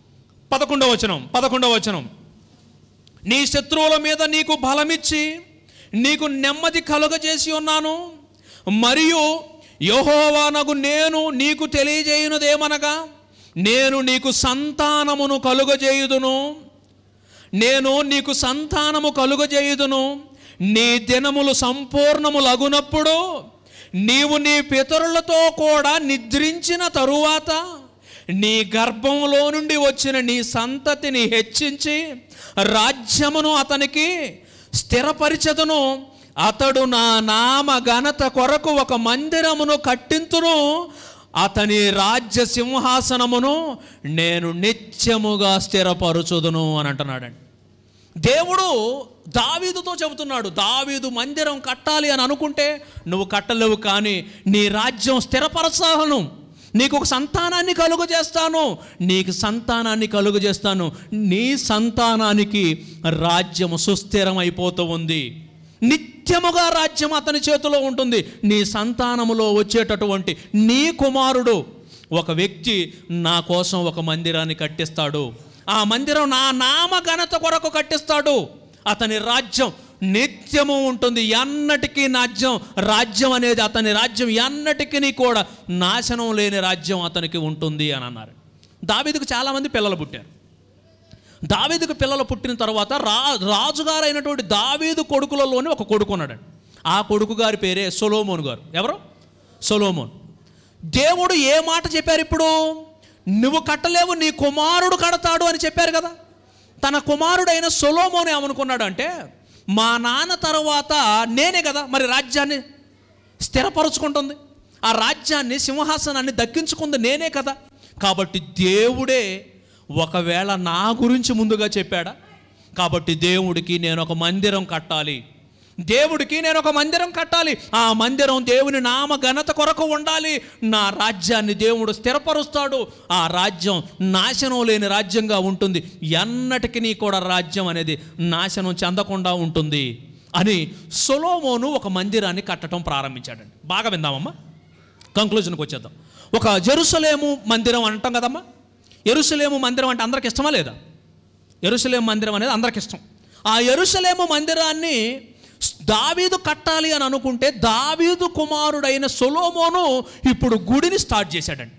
పదకొండవ వచనం పదకొండవ వచనం నీ శత్రువుల మీద నీకు బలమిచ్చి నీకు నెమ్మది కలుగజేసి ఉన్నాను మరియు యహోవానగు నేను నీకు తెలియజేయునదేమనగా నేను నీకు సంతానమును కలుగజేయుదును నేను నీకు సంతానము కలుగజేయుదును నీ దినములు సంపూర్ణములగునప్పుడు నీవు నీ పితరులతో కూడా నిద్రించిన తరువాత నీ గర్భంలో నుండి వచ్చిన నీ సంతతిని హెచ్చించి రాజ్యమును అతనికి స్థిరపరిచదును అతడు నా నామ ఘనత కొరకు ఒక మందిరమును కట్టింతును అతని రాజ్య సింహాసనమును నేను నిత్యముగా స్థిరపరుచుదును అని అంటున్నాడండి దేవుడు దావీదుతో చెబుతున్నాడు దావీదు మందిరం కట్టాలి అని అనుకుంటే నువ్వు కట్టలేవు కానీ నీ రాజ్యం స్థిరపరచాలను నీకు ఒక సంతానాన్ని కలుగు చేస్తాను నీకు సంతానాన్ని కలుగు చేస్తాను నీ సంతానానికి రాజ్యము సుస్థిరమైపోతూ ఉంది నిత్యముగా రాజ్యం అతని చేతిలో ఉంటుంది నీ సంతానములో వచ్చేటటువంటి నీ కుమారుడు ఒక వ్యక్తి నా కోసం ఒక మందిరాన్ని కట్టిస్తాడు ఆ మందిరం నా నామ ఘనత కొరకు కట్టిస్తాడు అతని రాజ్యం నిత్యము ఉంటుంది ఎన్నటికీ రాజ్యం రాజ్యం అనేది అతని రాజ్యం ఎన్నటికీ కూడా నాశనం లేని రాజ్యం అతనికి ఉంటుంది అని అన్నారు దావీదుకు చాలామంది పిల్లలు పుట్టారు దావీదుకు పిల్లలు పుట్టిన తర్వాత రా రాజుగారైనటువంటి దావీదు కొడుకులలోని ఒక కొడుకు ఉన్నాడు ఆ కొడుకు గారి పేరే సొలోమోన్ గారు ఎవరు సొలోమోన్ దేవుడు ఏ మాట చెప్పారు ఇప్పుడు నువ్వు కట్టలేవు నీ కుమారుడు కడతాడు అని చెప్పారు కదా తన కుమారుడైన సొలోమోన్ ఏమనుకున్నాడు అంటే మా నాన్న తర్వాత నేనే కదా మరి రాజ్యాన్ని స్థిరపరుచుకుంటుంది ఆ రాజ్యాన్ని సింహాసనాన్ని దక్కించుకుంది నేనే కదా కాబట్టి దేవుడే ఒకవేళ నా గురించి ముందుగా చెప్పాడా కాబట్టి దేవుడికి నేను ఒక మందిరం కట్టాలి దేవుడికి నేను ఒక మందిరం కట్టాలి ఆ మందిరం దేవుని నామ ఘనత కొరకు ఉండాలి నా రాజ్యాన్ని దేవుడు స్థిరపరుస్తాడు ఆ రాజ్యం నాశనం లేని రాజ్యంగా ఉంటుంది ఎన్నటికీ కూడా రాజ్యం అనేది నాశనం చెందకుండా ఉంటుంది అని సొలోమోను ఒక మందిరాన్ని కట్టడం ప్రారంభించాడండి బాగా విందామమ్మా కంక్లూజన్కి వచ్చేద్దాం ఒక జెరూసలేము మందిరం అంటాం కదమ్మా ఎరుసలేము మందిరం అంటే అందరికి ఇష్టమా లేదా ఎరుసలేము మందిరం అనేది అందరికి ఇష్టం ఆ ఎరుసలేము మందిరాన్ని దావీదు కట్టాలి అని అనుకుంటే దావీదు కుమారుడైన సొలోమోను ఇప్పుడు గుడిని స్టార్ట్ చేశాడండి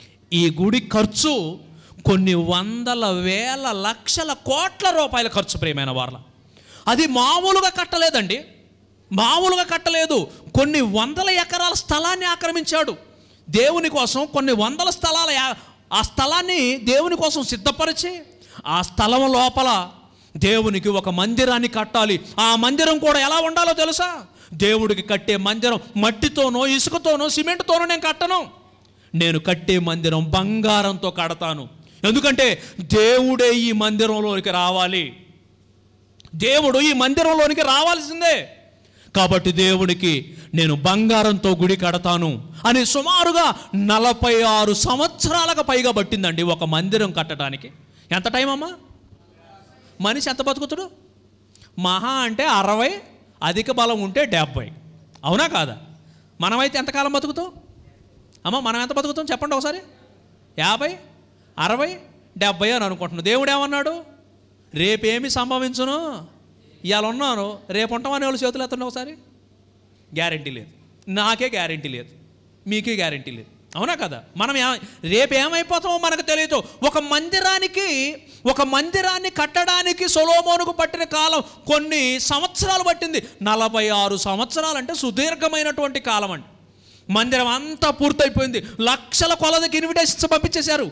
ఈ గుడి ఖర్చు కొన్ని వందల వేల లక్షల కోట్ల రూపాయల ఖర్చు ప్రియమైన వాళ్ళ అది మామూలుగా కట్టలేదండి మామూలుగా కట్టలేదు కొన్ని వందల ఎకరాల స్థలాన్ని ఆక్రమించాడు దేవుని కోసం కొన్ని వందల స్థలాల యా- ఆ స్థలాన్ని దేవుని కోసం సిద్ధపరిచి ఆ స్థలం లోపల దేవునికి ఒక మందిరాన్ని కట్టాలి ఆ మందిరం కూడా ఎలా ఉండాలో తెలుసా దేవుడికి కట్టే మందిరం మట్టితోనో ఇసుకతోనో సిమెంట్తోనో నేను కట్టను నేను కట్టే మందిరం బంగారంతో కడతాను ఎందుకంటే దేవుడే ఈ మందిరంలోనికి రావాలి దేవుడు ఈ మందిరంలోనికి రావాల్సిందే కాబట్టి దేవుడికి నేను బంగారంతో గుడి కడతాను అని సుమారుగా నలభై ఆరు సంవత్సరాలకు పైగా పట్టిందండి ఒక మందిరం కట్టడానికి ఎంత టైం అమ్మా మనిషి ఎంత బతుకుతాడు మహా అంటే అరవై అధిక బలం ఉంటే డెబ్బై అవునా కాదా మనమైతే ఎంతకాలం బతుకుతాం అమ్మ మనం ఎంత బతుకుతాం చెప్పండి ఒకసారి యాభై అరవై డెబ్బై అని అనుకుంటున్నాను దేవుడు ఏమన్నాడు రేపేమి సంభవించును ఇవాళ ఉన్నాను రేపు ఉంటామని వాళ్ళు చేతులు ఎత్తండి ఒకసారి గ్యారంటీ లేదు నాకే గ్యారంటీ లేదు మీకే గ్యారంటీ లేదు అవునా కదా మనం ఏ రేపు ఏమైపోతామో మనకు తెలియదు ఒక మందిరానికి ఒక మందిరాన్ని కట్టడానికి సొలోమోనుకు పట్టిన కాలం కొన్ని సంవత్సరాలు పట్టింది నలభై ఆరు సంవత్సరాలు అంటే సుదీర్ఘమైనటువంటి కాలం అండి మందిరం అంతా పూర్తయిపోయింది లక్షల కొలదికి ఇన్విటేషన్స్ పంపించేశారు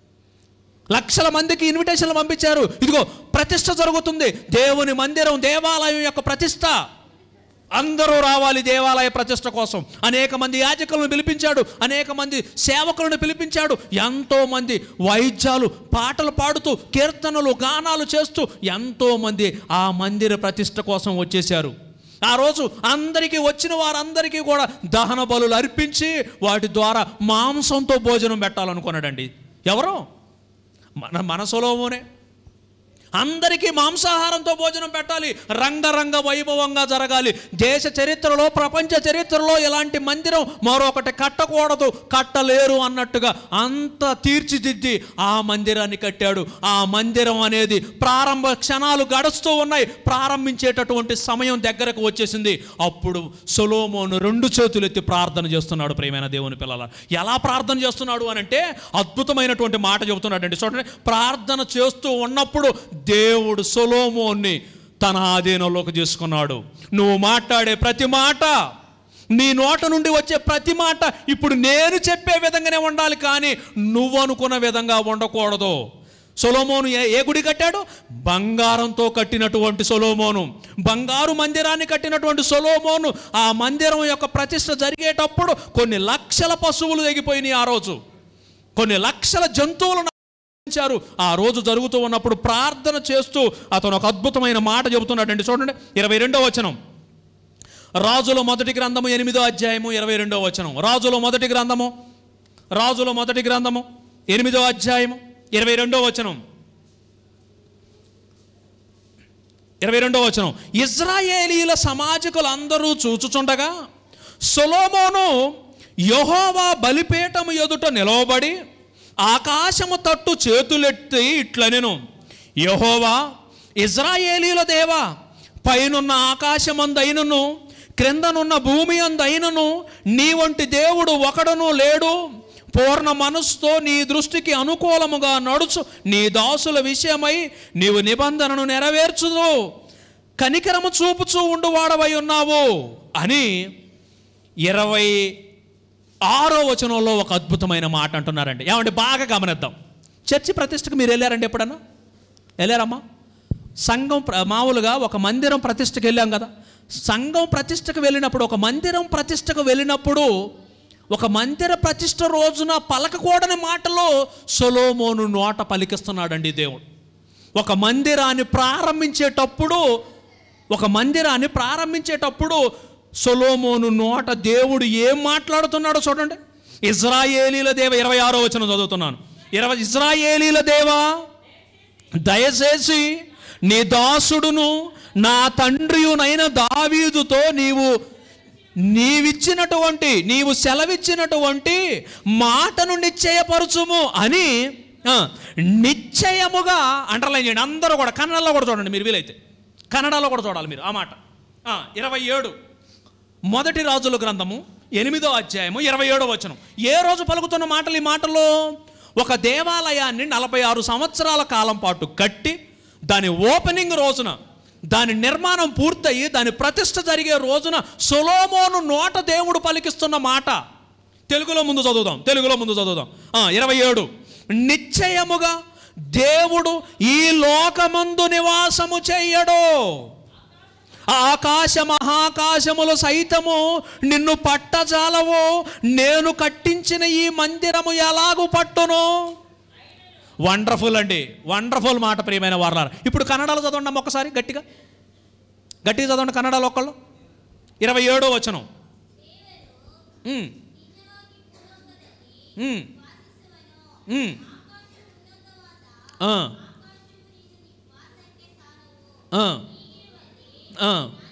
లక్షల మందికి ఇన్విటేషన్లు పంపించారు ఇదిగో ప్రతిష్ట జరుగుతుంది దేవుని మందిరం దేవాలయం యొక్క ప్రతిష్ట అందరూ రావాలి దేవాలయ ప్రతిష్ట కోసం అనేక మంది యాజకులను పిలిపించాడు అనేక మంది సేవకులను పిలిపించాడు ఎంతో మంది వైద్యాలు పాటలు పాడుతూ కీర్తనలు గానాలు చేస్తూ ఎంతో మంది ఆ మందిర ప్రతిష్ట కోసం వచ్చేశారు ఆ రోజు అందరికీ వచ్చిన వారందరికీ కూడా దహన బలులు అర్పించి వాటి ద్వారా మాంసంతో భోజనం పెట్టాలనుకున్నాడండి ఎవరు మన మన సొలోమోనే అందరికీ మాంసాహారంతో భోజనం పెట్టాలి రంగరంగ వైభవంగా జరగాలి దేశ చరిత్రలో ప్రపంచ చరిత్రలో ఇలాంటి మందిరం మరొకటి కట్టకూడదు కట్టలేరు అన్నట్టుగా అంత తీర్చిదిద్ది ఆ మందిరాన్ని కట్టాడు ఆ మందిరం అనేది ప్రారంభ క్షణాలు గడుస్తూ ఉన్నాయి ప్రారంభించేటటువంటి సమయం దగ్గరకు వచ్చేసింది అప్పుడు సొలోమోను రెండు చేతులు ఎత్తి ప్రార్థన చేస్తున్నాడు ప్రేమైన దేవుని పిల్లల ఎలా ప్రార్థన చేస్తున్నాడు అని అంటే అద్భుతమైనటువంటి మాట చెబుతున్నాడు అండి చూడండి ప్రార్థన చేస్తూ ఉన్నప్పుడు దేవుడు సొలోమోన్ని తన ఆధీనంలోకి చేసుకున్నాడు నువ్వు మాట్లాడే ప్రతి మాట నీ నోట నుండి వచ్చే ప్రతి మాట ఇప్పుడు నేను చెప్పే విధంగానే ఉండాలి కానీ నువ్వు అనుకున్న విధంగా ఉండకూడదు సొలోమోను ఏ ఏ గుడి కట్టాడు బంగారంతో కట్టినటువంటి సొలోమోను బంగారు మందిరాన్ని కట్టినటువంటి సొలోమోను ఆ మందిరం యొక్క ప్రతిష్ట జరిగేటప్పుడు కొన్ని లక్షల పశువులు తెగిపోయినాయి ఆ రోజు కొన్ని లక్షల జంతువులను ఆరాధించారు. ఆ రోజు జరుగుతూ ఉన్నప్పుడు ప్రార్థన చేస్తూ అతను ఒక అద్భుతమైన మాట చెబుతున్నాడండి చూడండి ఇరవై రెండో వచనం రాజుల మొదటి గ్రంథము ఎనిమిదో అధ్యాయము ఇరవై రెండో వచనం రాజుల మొదటి గ్రంథము రాజుల మొదటి గ్రంథము ఎనిమిదో అధ్యాయము ఇరవై రెండో వచనం ఇరవై రెండో వచనం ఇజ్రాయేలీల సమాజకులు అందరూ చూచుచుండగా సొలోమోను యెహోవా బలిపీఠము ఎదుట నిలవబడి ఆకాశము తట్టు చేతులెత్తి ఇట్లనెను యెహోవా ఇజ్రాయేలీల దేవా పైనున్న ఆకాశమందైనను క్రిందనున్న భూమి అందైనను నీ వంటి దేవుడు ఒకడును లేడు పూర్ణ మనస్సుతో నీ దృష్టికి అనుకూలముగా నడుచు నీ దాసుల విషయమై నీవు నిబంధనను నెరవేర్చుదు కనికరము చూపుచూ ఉండువాడవై ఉన్నావు అని ఇరవై ఆరో వచనంలో ఒక అద్భుతమైన మాట అంటున్నారండి ఏమంటే బాగా గమనిద్దాం చర్చి ప్రతిష్టకు మీరు వెళ్ళారండి ఎప్పుడన్నా వెళ్ళారమ్మా సంఘం ప్ర- మామూలుగా ఒక మందిరం ప్రతిష్టకు వెళ్ళాం కదా సంఘం ప్రతిష్టకు వెళ్ళినప్పుడు ఒక మందిరం ప్రతిష్టకు వెళ్ళినప్పుడు ఒక మందిర ప్రతిష్ట రోజున పలకకూడని మాటలో సొలోమోను నోట పలికిస్తున్నాడండి దేవుడు ఒక మందిరాన్ని ప్రారంభించేటప్పుడు ఒక మందిరాన్ని ప్రారంభించేటప్పుడు సొలోమోను నోట దేవుడు ఏం మాట్లాడుతున్నాడో చూడండి ఇజ్రాయేలీల దేవ ఇరవై ఆరో వచనం చదువుతున్నాను ఇరవై ఇజ్రాయేలీల దేవా దయచేసి నీ దాసుడును నా తండ్రియునైన దావీదుతో నీవు నీవిచ్చినటువంటి నీవు సెలవిచ్చినటువంటి మాటను నిశ్చయపరచుము అని ఆ, నిశ్చయముగా అండర్లైన్ చేయండి అందరూ కూడా కన్నడలో కూడా చూడండి మీరు వీలైతే కన్నడలో కూడా చూడాలి మీరు ఆ మాట ఆ, ఇరవై ఏడు మొదటి రాజుల గ్రంథము ఎనిమిదో అధ్యాయము ఇరవై ఏడో వచనం ఏ రోజు పలుకుతున్న మాటలు ఈ మాటలు ఒక దేవాలయాన్ని నలభై ఆరు సంవత్సరాల కాలం పాటు కట్టి దాని ఓపెనింగ్ రోజున దాని నిర్మాణం పూర్తయి దాని ప్రతిష్ట జరిగే రోజున సొలోమోను నోట దేవుడు పలికిస్తున్న మాట తెలుగులో ముందు చదువుదాం తెలుగులో ముందు చదువుదాం ఆ, ఇరవై ఏడు నిశ్చయముగా దేవుడు ఈ లోకమందు నివాసము చెయ్యడు ఆకాశ మహాకాశములు సైతము నిన్ను పట్టజాలవు నేను కట్టించిన ఈ మందిరము ఎలాగు పట్టును వండర్ఫుల్ అండి వండర్ఫుల్ మాట ప్రియమైన వారలారా ఇప్పుడు కన్నడలో చదవండి అమ్మ ఒకసారి గట్టిగా గట్టిగా చదవండి కన్నడలో ఒకళ్ళు ఇరవై ఏడో వచనం ఉమ్. ఉమ్. ఉమ్. ఆ. ఆ. ఆ.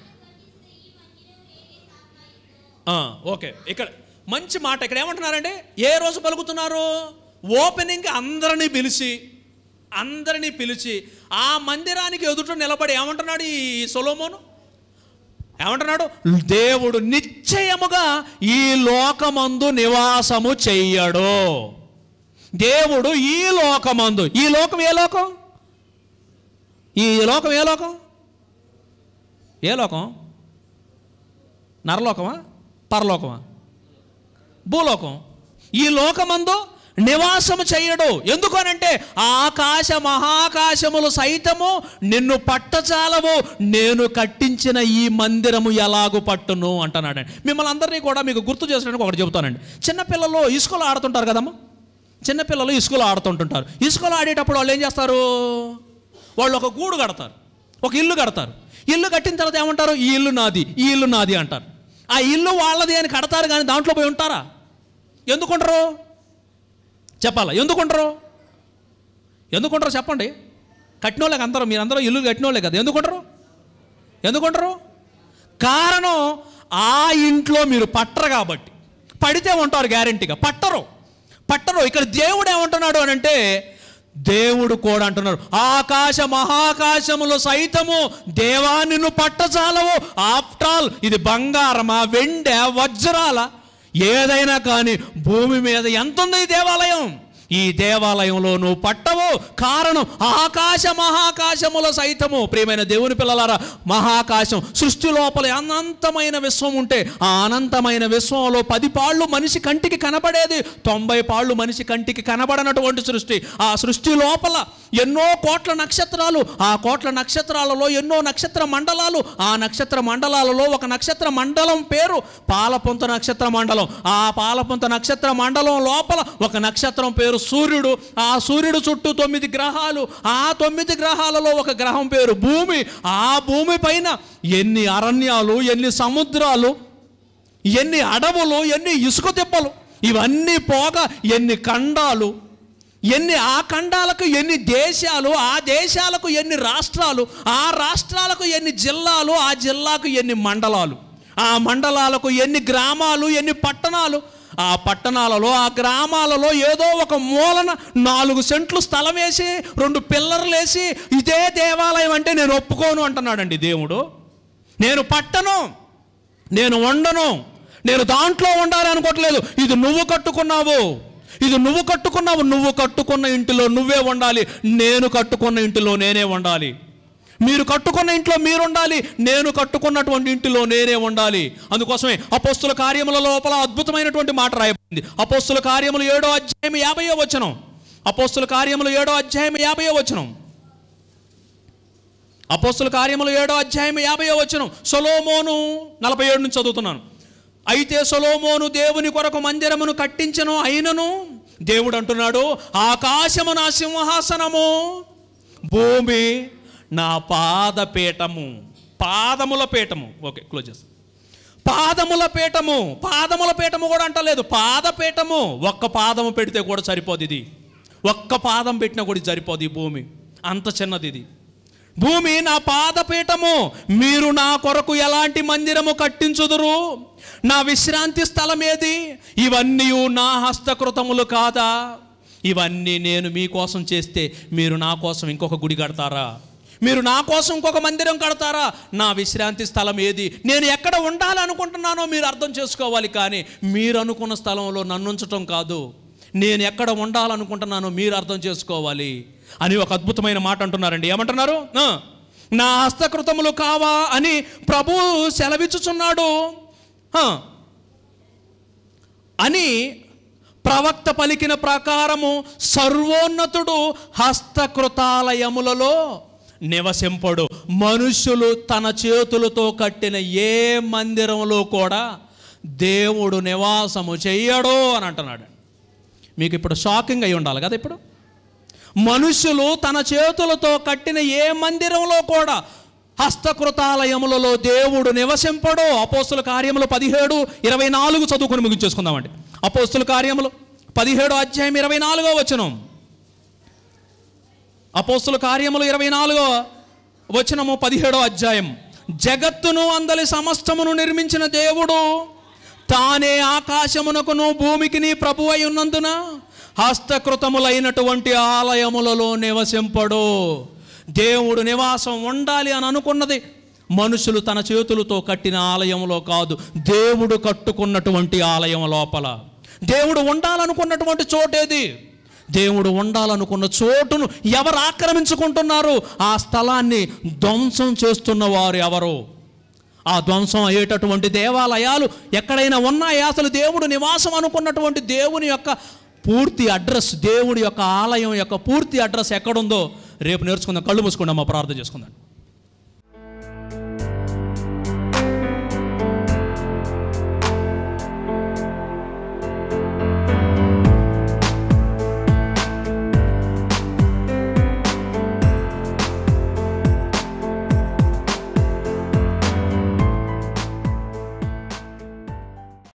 ఆ, ఓకే ఇక్కడ మంచి మాట ఇక్కడ ఏమంటున్నారండి ఏ రోజు పలుకుతున్నారు ఓపెనింగ్ అందరినీ పిలిచి అందరినీ పిలిచి ఆ మందిరానికి ఎదుట నిలబడి ఏమంటున్నాడు ఈ సొలోమోను ఏమంటున్నాడు దేవుడు నిశ్చయముగా ఈ లోకమందు నివాసము చెయ్యడు దేవుడు ఈ లోకమందు ఈ లోకం ఏ లోకం ఈ లోకం ఏ లోకం ఏ లోకం నరలోకమా పరలోకమా భూలోకం ఈ లోకమందు నివాసము చేయడు ఎందుకనంటే ఆకాశ మహాకాశములు సైతము నిన్ను పట్టచాలవు నేను కట్టించిన ఈ మందిరము ఎలాగు పట్టును అంటున్నాడండి మిమ్మల్ని అందరినీ కూడా మీకు గుర్తు చేసినట్టు ఒకటి చెబుతానండి చిన్నపిల్లలు ఇసుకలో ఆడుతుంటారు కదమ్మా చిన్నపిల్లలు ఇసుకలో ఆడుతుంటుంటారు ఇసుకలో ఆడేటప్పుడు వాళ్ళు ఏం చేస్తారు వాళ్ళు ఒక గూడు కడతారు ఒక ఇల్లు కడతారు ఇల్లు కట్టిన తర్వాత ఏమంటారు ఈ ఇల్లు నాది ఈ ఇల్లు నాది అంటారు ఆ ఇల్లు వాళ్ళది అని కడతారు కానీ దాంట్లో పోయి ఉంటారా ఎందుకుంటారు చెప్పాలా ఎందుకుంటారు ఎందుకుంటారు చెప్పండి కట్టినోళ్ళకి అందరూ మీరందరూ ఇల్లు కట్టినోళ్ళే కదా ఎందుకుంటారు ఎందుకుంటారు కారణం ఆ ఇంట్లో మీరు పట్టరు కాబట్టి పడితే ఉంటారు గ్యారంటీగా పట్టరు పట్టరు ఇక్కడ దేవుడు ఏమంటున్నాడు అని అంటే దేవుడు కూడా అంటున్నాడు ఆకాశ మహాకాశములు సైతము దేవా నిన్ను పట్టచాలవు ఆఫ్టర్ ఆల్ ఇది బంగారమా వెండె వజ్రాల ఏదైనా కానీ భూమి మీద ఎంత ఉంది ఈ దేవాలయం ఈ దేవాలయంలో నువ్వు పట్టవు కారణం ఆకాశ మహాకాశముల సైతము ప్రియమైన దేవుని పిల్లలారా మహాకాశం సృష్టి లోపల అనంతమైన విశ్వం ఉంటే ఆ అనంతమైన విశ్వంలో పది పాళ్ళు మనిషి కంటికి కనబడేది తొంభై పాళ్ళు మనిషి కంటికి కనబడనటువంటి సృష్టి ఆ సృష్టి లోపల ఎన్నో కోట్ల నక్షత్రాలు ఆ కోట్ల నక్షత్రాలలో ఎన్నో నక్షత్ర మండలాలు ఆ నక్షత్ర మండలాలలో ఒక నక్షత్ర మండలం పేరు పాలపొంత నక్షత్ర మండలం ఆ పాలపొంత నక్షత్ర మండలం లోపల ఒక నక్షత్రం పేరు సూర్యుడు ఆ సూర్యుడు చుట్టూ తొమ్మిది గ్రహాలు ఆ తొమ్మిది గ్రహాలలో ఒక గ్రహం పేరు భూమి ఆ భూమి పైన ఎన్ని అరణ్యాలు ఎన్ని సముద్రాలు ఎన్ని అడవులు ఎన్ని ఇసుక తిప్పలు ఇవన్నీ పోగా ఎన్ని ఖండాలు ఎన్ని ఆ ఖండాలకు ఎన్ని దేశాలు ఆ దేశాలకు ఎన్ని రాష్ట్రాలు ఆ రాష్ట్రాలకు ఎన్ని జిల్లాలు ఆ జిల్లాకు ఎన్ని మండలాలు ఆ మండలాలకు ఎన్ని గ్రామాలు ఎన్ని పట్టణాలు ఆ పట్టణాలలో ఆ గ్రామాలలో ఏదో ఒక మూలన నాలుగు సెంట్లు స్థలం వేసి రెండు పిల్లర్లు వేసి ఇదే దేవాలయం అంటే నేను ఒప్పుకోను అంటున్నాడండి దేవుడు నేను పట్టను నేను వండను నేను దాంట్లో ఉండాలి అనుకోవట్లేదు ఇది నువ్వు కట్టుకున్నావు ఇది నువ్వు కట్టుకున్నావు నువ్వు కట్టుకున్న ఇంటిలో నువ్వే ఉండాలి నేను కట్టుకున్న ఇంటిలో నేనే ఉండాలి మీరు కట్టుకున్న ఇంట్లో మీరు ఉండాలి నేను కట్టుకున్నటువంటి ఇంటిలో నేనే ఉండాలి అందుకోసమే అపోస్తుల కార్యముల లోపల అద్భుతమైనటువంటి మాట రాయబడింది అపోస్తుల కార్యములు ఏడో అధ్యాయం యాభయో వచనం అపోస్తుల కార్యములు ఏడో అధ్యాయం యాభయో వచనం అపోస్తుల కార్యములు ఏడో అధ్యాయం యాభయో వచనం సొలోమోను నలభై ఏడు నుంచి చదువుతున్నాను అయితే సొలోమోను దేవుని కొరకు మందిరమును కట్టించను అయినను దేవుడు అంటున్నాడు ఆకాశము నా సింహాసనము భూమి నా పాదపీఠము పాదముల పీఠము ఓకే క్లోజ్ చేస్తాం పాదముల పీఠము పాదముల పీఠము కూడా అంటలేదు పాదపీఠము ఒక్క పాదము పెడితే కూడా సరిపోదు ఇది ఒక్క పాదం పెట్టినా కూడా ఇది సరిపోదు ఈ భూమి అంత చిన్నది ఇది భూమి నా పాదపీఠము మీరు నా కొరకు ఎలాంటి మందిరము కట్టించుదురు నా విశ్రాంతి స్థలం ఏది ఇవన్నీ నా హస్తకృతములు కాదా ఇవన్నీ నేను మీకోసం చేస్తే మీరు నా కోసం ఇంకొక గుడి కడతారా మీరు నా కోసం ఇంకొక మందిరం కడతారా నా విశ్రాంతి స్థలం ఏది నేను ఎక్కడ ఉండాలనుకుంటున్నానో మీరు అర్థం చేసుకోవాలి కానీ మీరు అనుకున్న స్థలంలో నన్ను ఉంచటం కాదు నేను ఎక్కడ ఉండాలనుకుంటున్నానో మీరు అర్థం చేసుకోవాలి అని ఒక అద్భుతమైన మాట అంటున్నారండి ఏమంటున్నారు ఆ, నా హస్తకృతములు కావా అని ప్రభు సెలవిచ్చుచున్నాడు ఆ, అని ప్రవక్త పలికిన ప్రకారము సర్వోన్నతుడు హస్తకృతాలయములలో నివసింపడు మనుషులు తన చేతులతో కట్టిన ఏ మందిరంలో కూడా దేవుడు నివాసము చెయ్యడు అని అంటున్నాడు మీకు ఇప్పుడు షాకింగ్ అయి ఉండాలి కదా ఇప్పుడు మనుషులు తన చేతులతో కట్టిన ఏ మందిరంలో కూడా హస్తకృతాలయములలో దేవుడు నివసింపడు అపోస్తుల కార్యములు పదిహేడు ఇరవై నాలుగు చదువుకుని ముగించేసుకుందామండి అపోస్తుల కార్యములు పదిహేడు అధ్యాయం ఇరవై నాలుగో వచనం అపోస్తుల కార్యములు ఇరవై నాలుగో వచనము పదిహేడో అధ్యాయం జగత్తును అందలి సమస్తమును నిర్మించిన దేవుడు తానే ఆకాశమునకును భూమికిని ప్రభు అయి ఉన్నందున హస్తకృతములైనటువంటి ఆలయములలో నివసింపడు దేవుడు నివాసం ఉండాలి అని అనుకున్నది మనుషులు తన చేతులతో కట్టిన ఆలయంలో కాదు దేవుడు కట్టుకున్నటువంటి ఆలయం లోపల దేవుడు ఉండాలనుకున్నటువంటి చోటేది దేవుడు ఉండాలనుకున్న చోటును ఎవరు ఆక్రమించుకుంటున్నారు ఆ స్థలాన్ని ధ్వంసం చేస్తున్న వారు ఎవరు ఆ ధ్వంసం అయ్యేటటువంటి దేవాలయాలు ఎక్కడైనా ఉన్నాయా అసలు దేవుడు నివాసం అనుకున్నటువంటి దేవుని యొక్క పూర్తి అడ్రస్ దేవుడి యొక్క ఆలయం యొక్క పూర్తి అడ్రస్ ఎక్కడుందో రేపు నేర్చుకుందాం కళ్ళు మూసుకుందాం మా ప్రార్థన చేసుకుందాం